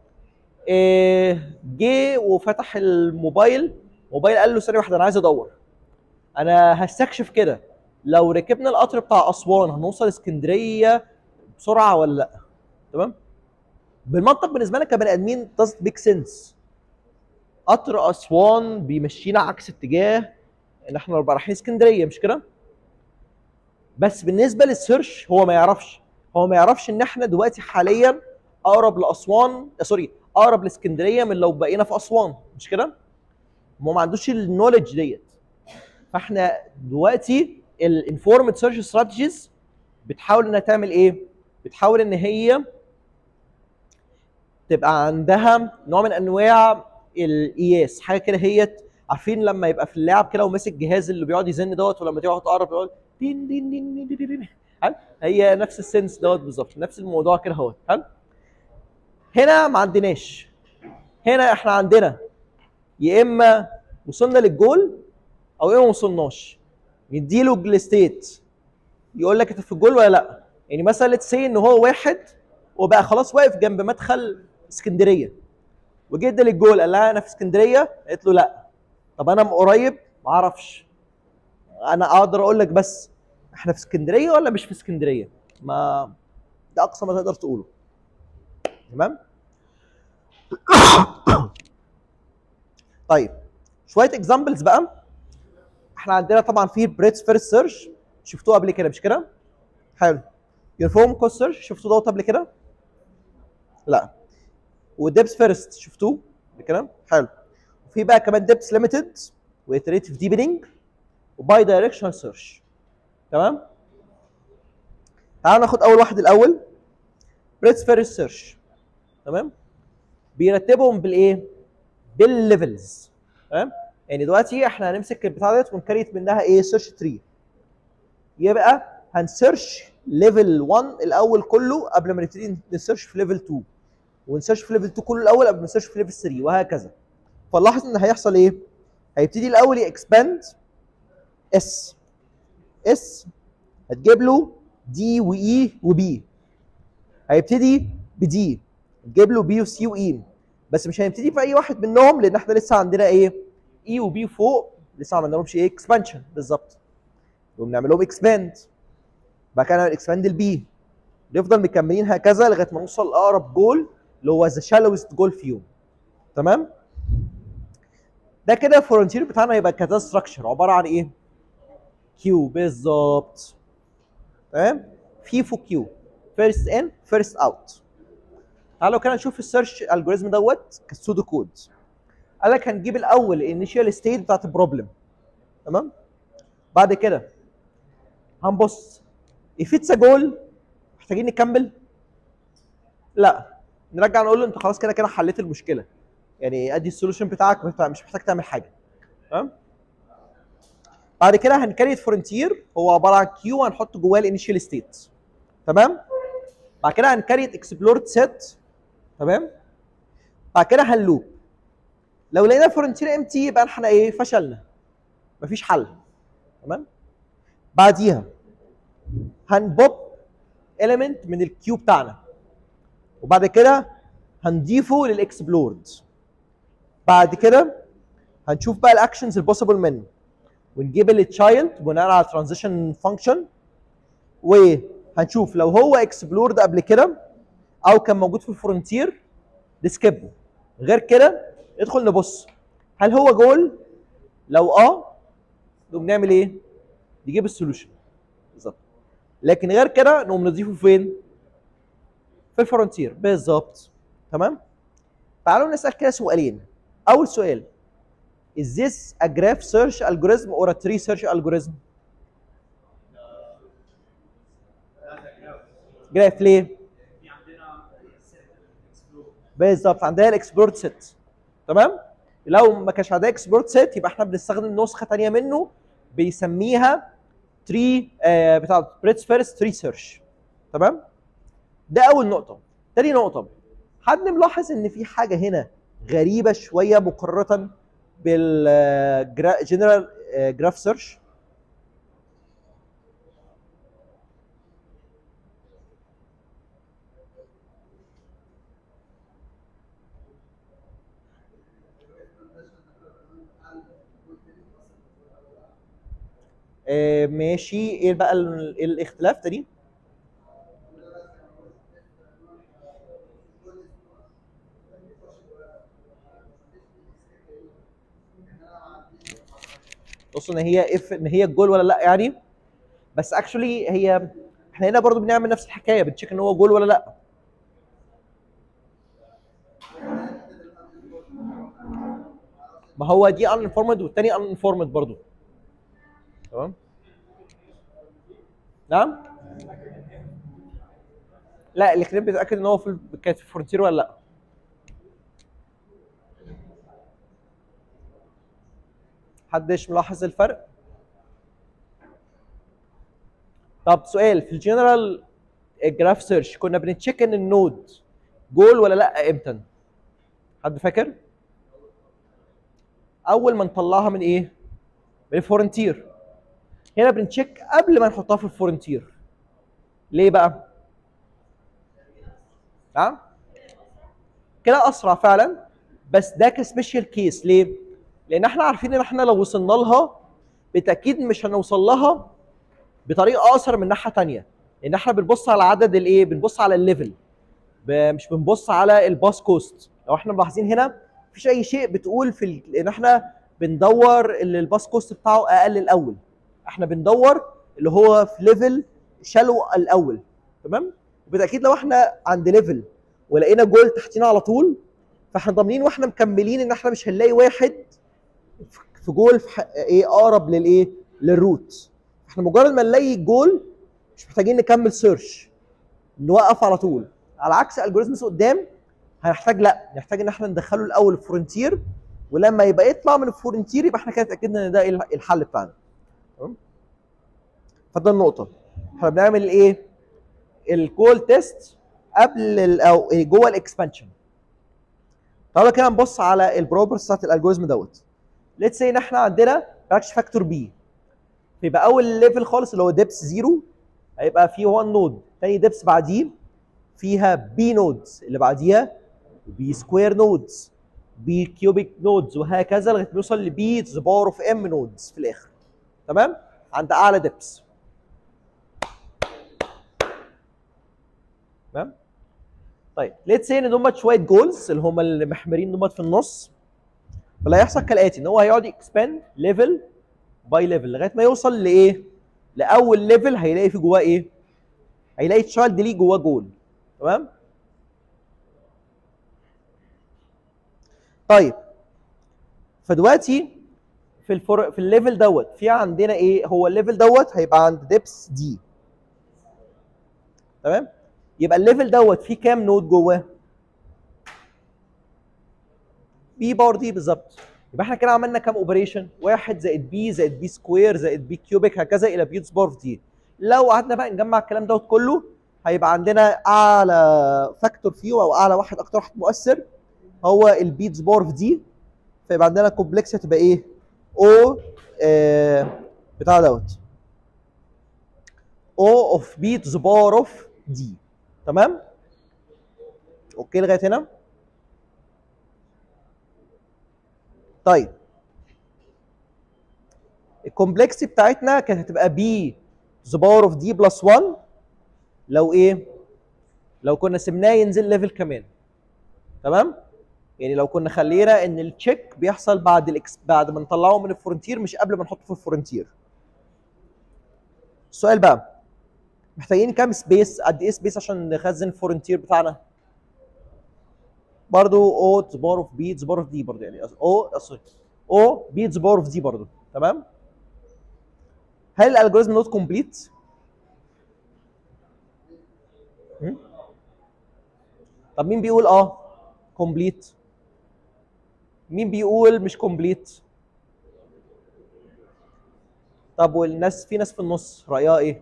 إيه، جه وفتح الموبايل موبايل قال له ثانيه واحده انا عايز ادور انا هستكشف كده لو ركبنا القطر بتاع اسوان هنوصل اسكندريه بسرعه ولا لا تمام بالمنطق بالنسبه لنا كبني ادمين does make sense قطر اسوان بيمشينا عكس اتجاه ان احنا نبقى رايحين اسكندريه مش كده بس بالنسبه للسيرش هو ما يعرفش هو ما يعرفش ان احنا دلوقتي حاليا اقرب لاسوان آه، سوري اقرب لاسكندريه من لو بقينا في اسوان مش كده هو ما عندوش النولج ديت فاحنا دلوقتي الانفورمد سيرش استراتيجيز بتحاول انها تعمل ايه بتحاول ان هي تبقى عندها نوع من انواع القياس حاجه كده هي عارفين لما يبقى في اللعب كده وماسك جهاز اللي بيقعد يزن دوت ولما تقعد تقرب يقعد دين دين دين دين دين دين هل هي نفس السنس دوت بالظبط نفس الموضوع كده اهوت هل هنا ما عندناش هنا احنا عندنا يا اما وصلنا للجول او يا اما ما وصلناش نديله الستيت يقول لك انت في الجول ولا لا يعني مثلا ليتس سي ان هو واحد وبقى خلاص واقف جنب مدخل اسكندريه وجه ادى للجول قال لها انا في اسكندريه قالت له لا طب انا قريب ما اعرفش انا اقدر اقول لك بس احنا في اسكندريه ولا مش في اسكندريه ما ده اقصى ما تقدر تقوله تمام طيب شويه اكزامبلز بقى احنا عندنا طبعا في بريتس فيرست سيرش شفتوه قبل كده مش كده حلو يونيفورم كوست سيرش شفتوه دوت قبل كده لا وديبس فيرست شفتوه قبل كده حلو وفي بقى كمان ديبس ليميتد واتريتيف ديبنينج وباي دايركشنال سيرش تمام تعالوا ناخد اول واحد الاول بريتس فيرست سيرش تمام بيرتبهم بالايه بالليفلز تمام يعني دلوقتي احنا هنمسك البتاع ديت ونكريت منها ايه سيرش تري يبقى هنسيرش ليفل 1 الاول كله قبل ما نبتدي نسيرش في ليفل 2 ونسيرش في ليفل 2 كله الاول قبل ما نسيرش في ليفل 3 وهكذا فنلاحظ ان هيحصل ايه هيبتدي الاول يكسباند اس اس هتجيب له دي واي وبي هيبتدي بدي تجيب له بي وسي واي بس مش هنبتدي في اي واحد منهم لان احنا لسه عندنا ايه اي وبي فوق لسه ما عملناهمش ايه اكسبانشن بالظبط وبنعمل لهم اكسباند بعد كده نعمل اكسباند البي نفضل مكملين هكذا لغايه ما نوصل لاقرب جول اللي هو ذا شالوست جول فيهم تمام ده كده الفرونتير بتاعنا هيبقى كذا ستراكشر عباره عن ايه كيو بالظبط تمام في فوق كيو فيرست ان فيرست اوت تعالوا كده نشوف السيرش الجوريزم دوت كالسودو كود قال لك هنجيب الاول الانيشال ستيت بتاعت البروبلم تمام بعد كده هنبص if it's a goal محتاجين نكمل لا نرجع نقول له انت خلاص كده كده حليت المشكله يعني ادي السولوشن بتاعك مش محتاج تعمل حاجه تمام بعد كده هنكريت فرونتير هو عباره عن كيو هنحط جواه الانيشال ستيت تمام بعد كده هنكريت اكسبلورد سيت تمام بعد كده هنلوب لو لقينا فرونتير ام تي يبقى احنا ايه فشلنا مفيش حل تمام بعديها هنبوب element من الكيو بتاعنا وبعد كده هنضيفه للاكسبلورد بعد كده هنشوف بقى الاكشنز البوسيبل منه ونجيب التشايلد بناء على ترانزيشن فانكشن وهنشوف لو هو اكسبلورد قبل كده او كان موجود في الفرونتير نسكبه غير كده ندخل نبص هل هو جول لو اه نقوم نعمل ايه نجيب السولوشن بالظبط لكن غير كده نقوم نضيفه فين في الفرونتير بالظبط تمام تعالوا نسال كده سؤالين اول سؤال is this a graph search algorithm or a tree search algorithm جراف ليه في عندنا set explore بالظبط عندها الاكسبلورد سيت تمام لو ما كانش عندها اكسبلورد سيت يبقى احنا بنستخدم نسخه ثانيه منه بيسميها تري آه بتاع بريتس فيرست تري سيرش تمام ده اول نقطه تاني نقطه حد ملاحظ ان في حاجه هنا غريبه شويه مقارنه بالجنرال جراف سيرش آه، ماشي ايه بقى ال- إيه الاختلاف تاني بصوا ان هي اف ان هي الجول ولا لا يعني بس اكشولي هي احنا هنا برضو بنعمل نفس الحكايه بنتشيك ان هو جول ولا لا ما هو دي ان انفورمد والتاني ان انفورمد برضو تمام نعم لا الاثنين بيتاكد ان هو في كانت في الفرونتير ولا لا حدش ملاحظ الفرق طب سؤال في الجنرال جراف سيرش كنا بنتشيك ان النود جول ولا لا امتى حد فاكر اول ما نطلعها من ايه من الفورنتير هنا بنتشيك قبل ما نحطها في الفورنتير ليه بقى نعم كده اسرع فعلا بس ده كسبيشال كيس ليه لان احنا عارفين ان احنا لو وصلنا لها بالتاكيد مش هنوصل لها بطريقه اقصر من ناحيه تانية لان احنا بنبص على عدد الايه بنبص على الليفل ب- مش بنبص على الباس كوست لو احنا ملاحظين هنا مفيش اي شيء بتقول في ال... ان احنا بندور اللي الباس كوست بتاعه اقل الاول احنا بندور اللي هو في ليفل شالو الاول تمام وبالتاكيد لو احنا عند ليفل ولقينا جول تحتينا على طول فاحنا ضامنين واحنا مكملين ان احنا مش هنلاقي واحد في جول في ح- ايه اقرب للايه للروت احنا مجرد ما نلاقي جول مش محتاجين نكمل سيرش نوقف على طول على عكس الجوريزمز قدام هنحتاج لا نحتاج ان احنا ندخله الاول الفرونتير ولما يبقى يطلع من الفرونتير يبقى احنا كده اتاكدنا ان ده إيه الحل بتاعنا تمام فده النقطه احنا بنعمل ايه الكول تيست قبل ال- او إيه جوه الاكسبانشن تعالوا كده نبص على البروبرز بتاعت الالجوريزم دوت ليتس سي ان احنا عندنا براكش فاكتور بي فيبقى اول ليفل خالص اللي هو ديبس زيرو هيبقى فيه 1 نود تاني ديبس بعديه فيها بي نودز اللي بعديها بي سكوير نودز بي كيوبيك نودز وهكذا لغايه ما يوصل لبي ذا باور اوف ام نودز في الاخر تمام عند اعلى ديبس تمام طيب ليتس سي ان دول شويه جولز اللي هم اللي محمرين دول في النص فاللي هيحصل كالاتي ان هو هيقعد يكسباند ليفل باي ليفل لغايه ما يوصل لايه؟ لاول ليفل هيلاقي في جواه ايه؟ هيلاقي تشايلد ليه جواه جول تمام طيب فدلوقتي في الفر... في الليفل دوت في عندنا ايه هو الليفل دوت هيبقى عند ديبس دي تمام يبقى الليفل دوت فيه كام نود جواه بي باور دي بالظبط يبقى احنا كده عملنا كام اوبريشن واحد زائد بي زائد بي سكوير زائد بي كيوبيك هكذا الى بي باور في دي لو قعدنا بقى نجمع الكلام دوت كله هيبقى عندنا اعلى فاكتور فيه او اعلى واحد اكتر واحد مؤثر هو البيتس باور في دي فيبقى عندنا كومبلكس هتبقى ايه او آه بتاع دوت او اوف بيتس باور اوف دي تمام اوكي لغايه هنا طيب الكومبلكس بتاعتنا كانت هتبقى بي ذا باور اوف دي بلس 1 لو ايه لو كنا سيبناه ينزل ليفل كمان تمام يعني لو كنا خلينا ان التشيك بيحصل بعد الاكس بعد ما نطلعه من الفرونتير مش قبل ما نحطه في الفرونتير السؤال بقى محتاجين كام سبيس قد ايه سبيس عشان نخزن الفرونتير بتاعنا برضو او باور اوف بي باور اوف دي برضو يعني او سوري او بي باور اوف دي برضو تمام هل الالجوريزم نوت كومبليت طب مين بيقول اه كومبليت مين بيقول مش كومبليت طب والناس في ناس في النص رايها ايه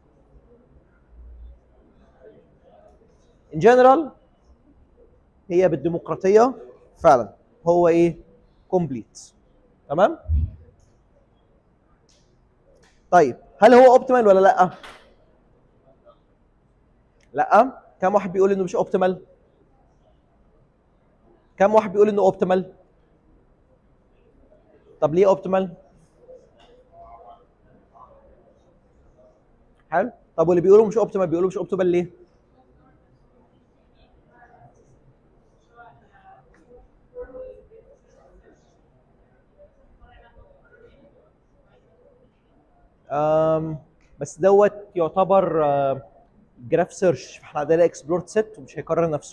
ان جنرال هي بالديمقراطيه فعلا هو ايه كومبليت تمام طيب هل هو اوبتيمال ولا لا لا كم واحد بيقول انه مش اوبتيمال كم واحد بيقول انه اوبتيمال طب ليه اوبتيمال حلو طب واللي بيقولوا مش اوبتيمال بيقولوا مش اوبتيمال ليه أم بس دوت يعتبر جراف سيرش احنا عندنا اكسبلور ست ومش هيكرر نفسه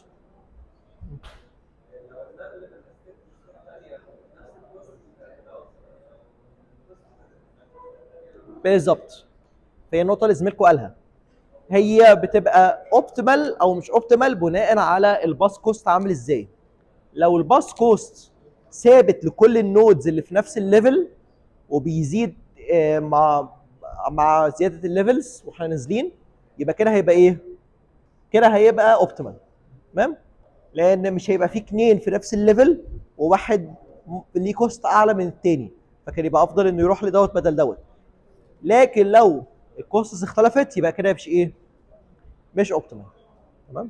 بالظبط فهي النقطه اللي زميلكم قالها هي بتبقى اوبتيمال او مش اوبتيمال بناء على الباس كوست عامل ازاي لو الباس كوست ثابت لكل النودز اللي في نفس الليفل وبيزيد آه، مع مع زياده الليفلز واحنا نازلين يبقى كده هيبقى ايه كده هيبقى اوبتيمال تمام لان مش هيبقى في اتنين في نفس الليفل وواحد م- ليه كوست اعلى من التاني فكان يبقى افضل انه يروح لدوت بدل دوت لكن لو الكوستس اختلفت يبقى كده مش ايه مش اوبتيمال تمام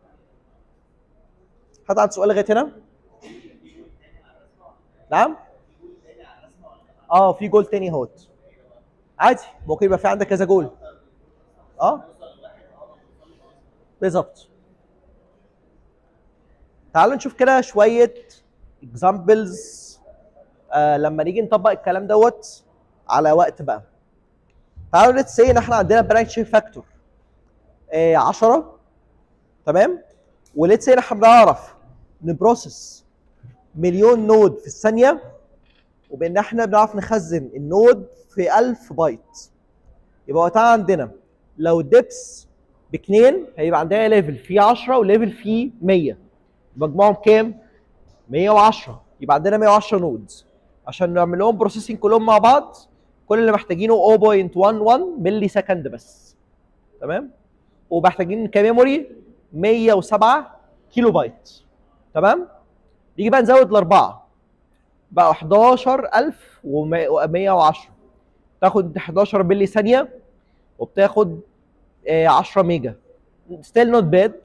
حد عنده سؤال لغايه هنا نعم اه في جول تاني اهوت عادي ممكن يبقى في عندك كذا جول اه بالظبط تعالوا نشوف كده شويه اكزامبلز آه لما نيجي نطبق الكلام دوت على وقت بقى تعالوا ليتس سي ان احنا عندنا برانش فاكتور آه 10 تمام وليتس سي ان احنا بنعرف نبروسس مليون نود في الثانيه وبان احنا بنعرف نخزن النود في 1000 بايت يبقى وقتها عندنا لو ديبس باتنين هيبقى عندنا ليفل فيه 10 وليفل فيه 100 مجموعهم كام؟ 110 يبقى عندنا 110 نودز عشان نعمل لهم بروسيسنج كلهم مع بعض كل اللي محتاجينه 0.11 ملي سكند بس تمام ومحتاجين كميموري 107 كيلو بايت تمام نيجي بقى نزود الاربعه بقى 11110 تاخد 11 ملي ثانيه وبتاخد آه، 10 ميجا ستيل نوت باد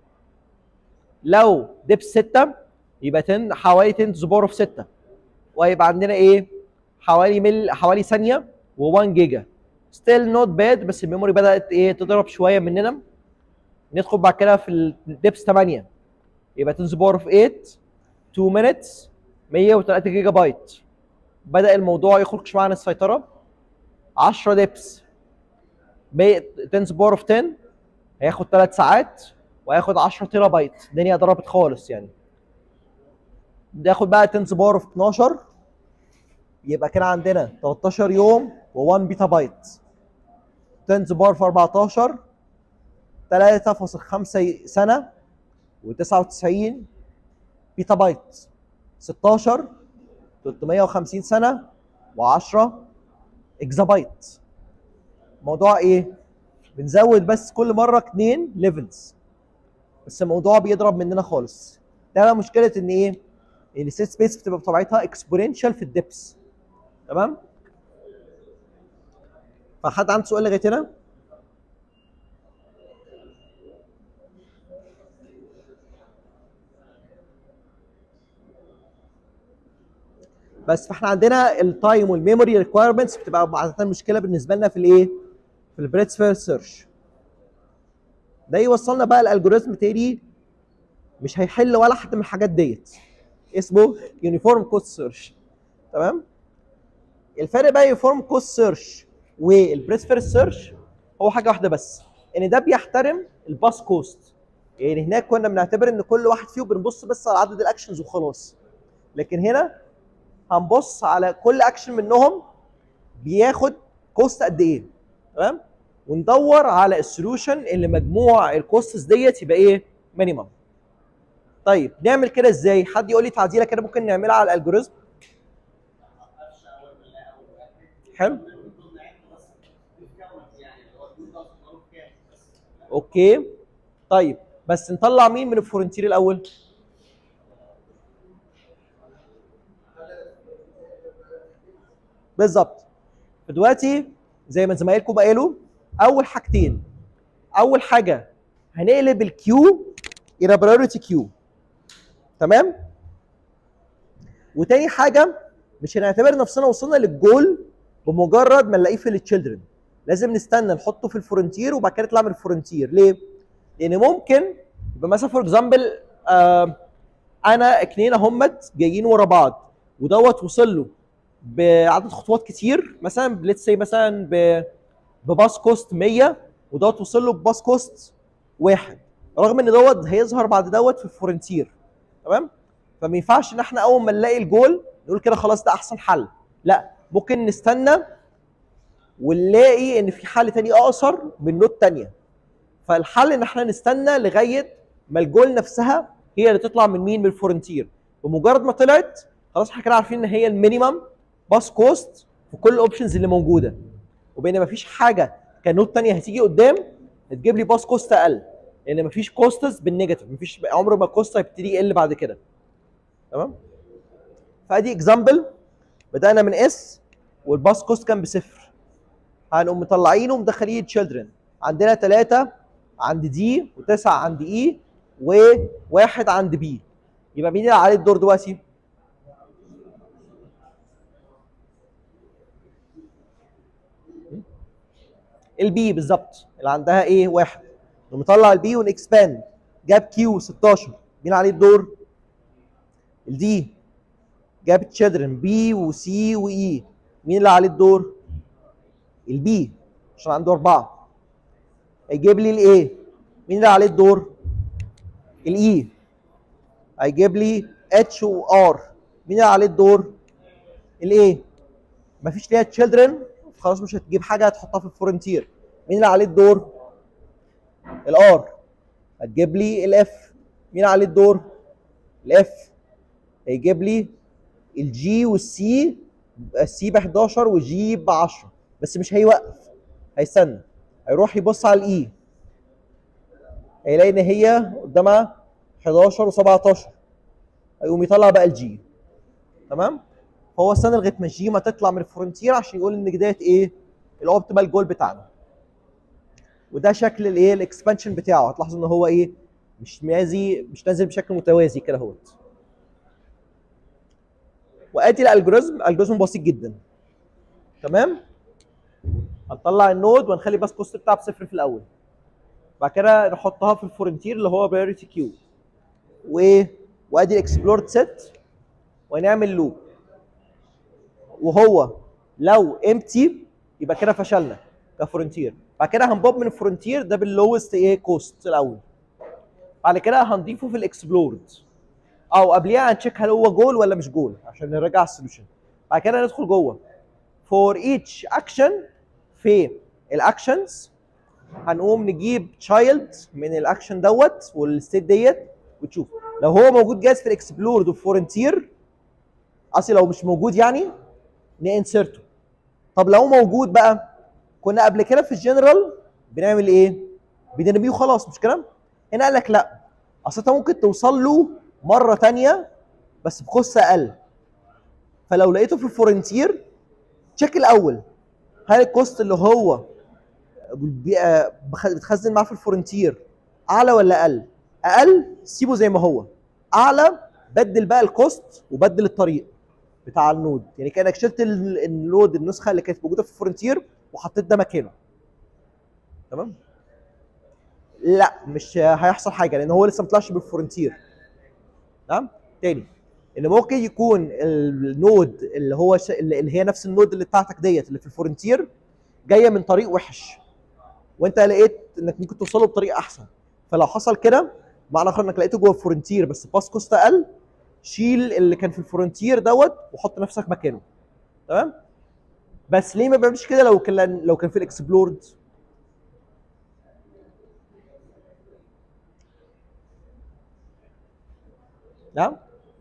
لو ديبس 6 يبقى 10 حوالي 10 زبور اوف 6 وهيبقى عندنا ايه حوالي مل حوالي ثانيه و1 جيجا ستيل نوت باد بس الميموري بدات ايه تضرب شويه مننا ندخل بعد كده في الديبس 8 يبقى 10 زبور اوف 8 2 مينتس 103 جيجا بايت بدا الموضوع يخرج شويه عن السيطره 10 ديبس 10 باور اوف 10 هياخد 3 ساعات وهياخد 10 تيرا بايت الدنيا ضربت خالص يعني ده ياخد بقى 10 باور في 12 يبقى كده عندنا 13 يوم و1 بيتا بايت 10 باور في 14 3.5 سنه و99 بيتا بايت 16 350 سنه و10 اكزا بايت موضوع ايه بنزود بس كل مره اتنين ليفلز بس الموضوع بيضرب مننا خالص ده بقى مشكله ان ايه ان السيت سبيس بتبقى بطبيعتها اكسبوننشال في الدبس تمام فحد عنده سؤال لغايه هنا بس فاحنا عندنا التايم والميموري ريكويرمنتس بتبقى عاده مشكله بالنسبه لنا في الايه؟ في البريتس فير سيرش ده يوصلنا بقى الالجوريزم تاني مش هيحل ولا حد من الحاجات ديت اسمه يونيفورم كوست سيرش تمام الفرق بقى يونيفورم كوست سيرش والبريتس فير سيرش هو حاجه واحده بس ان ده بيحترم الباس كوست يعني هناك كنا بنعتبر ان كل واحد فيهم بنبص بس على عدد الاكشنز وخلاص لكن هنا هنبص على كل اكشن منهم بياخد كوست قد ايه تمام وندور على السولوشن اللي مجموع الكوستس ديت يبقى ايه مينيمم طيب نعمل كده ازاي حد يقول لي تعديله كده ممكن نعملها على الالجوريزم معرفش اول ولا اول واحد حلو الدول بتاعتنا بس بتتكون يعني اللي هو الدول ده اصلا كام بس اوكي طيب بس نطلع مين من الفرونتير الاول بالظبط فدلوقتي زي ما زمايلكم قالوا اول حاجتين اول حاجه هنقلب الكيو الى برايورتي كيو تمام وتاني حاجه مش هنعتبر نفسنا وصلنا للجول بمجرد ما نلاقيه في التشيلدرن لازم نستنى نحطه في الفرونتير وبعد كده نطلع من الفرونتير ليه؟ لان ممكن يبقى مثلا فور اكزامبل آه انا اتنين اهمت جايين ورا بعض ودوت وصل له بعدد خطوات كتير مثلا ليتس سي مثلا ب بباص كوست 100 ودوت وصل له بباص كوست واحد رغم ان دوت هيظهر بعد دوت في الفرونتير تمام فما ينفعش ان احنا اول ما نلاقي الجول نقول كده خلاص ده احسن حل لا ممكن نستنى ونلاقي ان في حل تاني اقصر من نوت تانية فالحل ان احنا نستنى لغايه ما الجول نفسها هي اللي تطلع من مين من الفرونتير بمجرد ما طلعت خلاص احنا كده عارفين ان هي المينيمم باس كوست في كل الاوبشنز اللي موجوده وبين ما فيش حاجه كنوت تانية هتيجي قدام هتجيب لي باس كوست اقل لان مفيش كوستس بالنيجاتيف مفيش عمر ما الكوست هيبتدي يقل بعد كده تمام فادي اكزامبل بدانا من اس والباس كوست كان بصفر هنقوم مطلعينه ومدخلين تشيلدرن عندنا ثلاثة عند دي وتسعة عند اي وواحد عند بي يبقى مين اللي عليه الدور دلوقتي؟ البي بالظبط اللي عندها ايه واحد نقوم مطلع البي ونكسباند جاب كيو 16 مين عليه الدور؟ الدي جاب تشيلدرن بي وسي واي مين اللي عليه الدور؟ البي عشان عنده أربعة هيجيب لي الايه مين اللي عليه الدور؟ الاي هيجيب لي اتش وار مين اللي عليه الدور؟ الايه مفيش ليها تشيلدرن خلاص مش هتجيب حاجه هتحطها في الفرونتير مين اللي عليه الدور؟ الار هتجيب لي الاف مين اللي عليه الدور؟ الاف هيجيب لي الجي والسي السي ب 11 والجي ب 10 بس مش هيوقف هيستنى هيروح يبص على الاي هيلاقي ان هي قدامها 11 و17 هيقوم يطلع بقى الجي تمام فهو استنى لغايه ما الجي ما تطلع من الفرونتير عشان يقول ان ديت ايه الاوبتيمال جول بتاعنا وده شكل الايه الاكسبانشن بتاعه هتلاحظوا ان هو ايه مش مازي مش نازل بشكل متوازي كده اهوت وادي الالجوريزم الجوريزم بسيط جدا تمام هنطلع النود ونخلي بس كوست بتاعها بصفر في الاول بعد كده نحطها في الفرونتير اللي هو برايورتي كيو و وادي الاكسبلورد سيت ونعمل لوب وهو لو امتي يبقى كده فشلنا كفرونتير بعد كده هنبوب من الفرونتير ده باللوست ايه كوست الاول بعد كده هنضيفه في الاكسبلورد او قبليها هنشيك هل هو جول ولا مش جول عشان نراجع السوليوشن بعد كده ندخل جوه فور ايتش اكشن في الاكشنز هنقوم نجيب تشايلد من الاكشن دوت والستيت ديت وتشوف لو هو موجود جاهز في الاكسبلورد وفورنتير اصل لو مش موجود يعني نانسرته طب لو موجود بقى كنا قبل كده في الجنرال بنعمل ايه؟ بنرميه وخلاص مش كده؟ هنا قال لك لا اصل انت ممكن توصل له مره تانية بس بكوست اقل فلو لقيته في الفورنتير تشيك الاول هل الكوست اللي هو بي- آه، بخ- بتخزن معاه في الفورنتير اعلى ولا اقل؟ اقل سيبه زي ما هو اعلى بدل بقى الكوست وبدل الطريق بتاع النود يعني كانك شلت ال- النود النسخه اللي كانت موجوده في الفورنتير وحطيت ده مكانه تمام لا مش هيحصل حاجه لان هو لسه ما طلعش بالفورنتير تمام تاني ان ممكن يكون النود اللي هو ش... اللي هي نفس النود اللي بتاعتك ديت اللي في الفورنتير جايه من طريق وحش وانت لقيت انك ممكن توصله بطريقه احسن فلو حصل كده معنى اخر انك لقيته جوه الفورنتير بس باس كوست اقل شيل اللي كان في الفورنتير دوت وحط نفسك مكانه تمام بس ليه ما بيعملش كده لو كان لو كان في الاكسبلورد نعم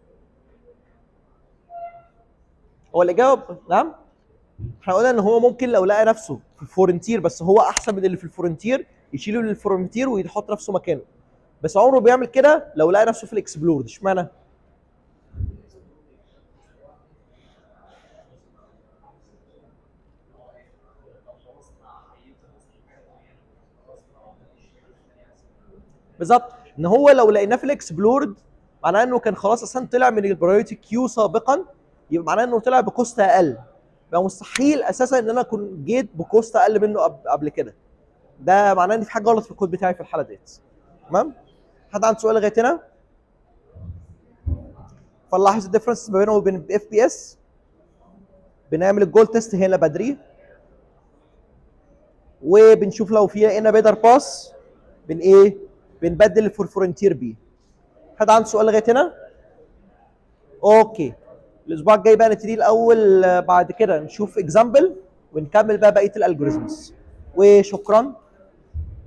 هو الاجابه نعم احنا قلنا ان هو ممكن لو لقى نفسه في الفورنتير بس هو احسن من اللي في الفورنتير يشيله للفورنتير ويحط نفسه مكانه بس عمره بيعمل كده لو لقى نفسه في الاكسبلورد اشمعنى بالظبط ان هو لو لقيناه في الاكسبلورد معناه انه كان خلاص اصلا طلع من البرايورتي كيو سابقا يبقى معناه انه طلع بكوست اقل يبقى مستحيل اساسا ان انا اكون جيت بكوست اقل منه قب- قبل كده ده معناه ان في حاجه غلط في الكود بتاعي في الحاله ديت تمام حد عنده سؤال لغايه هنا فنلاحظ الديفرنس ما بينه وبين اف بي اس بنعمل الجول تيست هنا بدري وبنشوف لو في لقينا بيدر باس بن ايه بنبدل الفورفورنتير بيه حد عنده سؤال لغايه هنا اوكي الاسبوع الجاي بقى نبتدي الاول آه، بعد كده نشوف اكزامبل ونكمل بقى بقيه الالجوريزمز وشكرا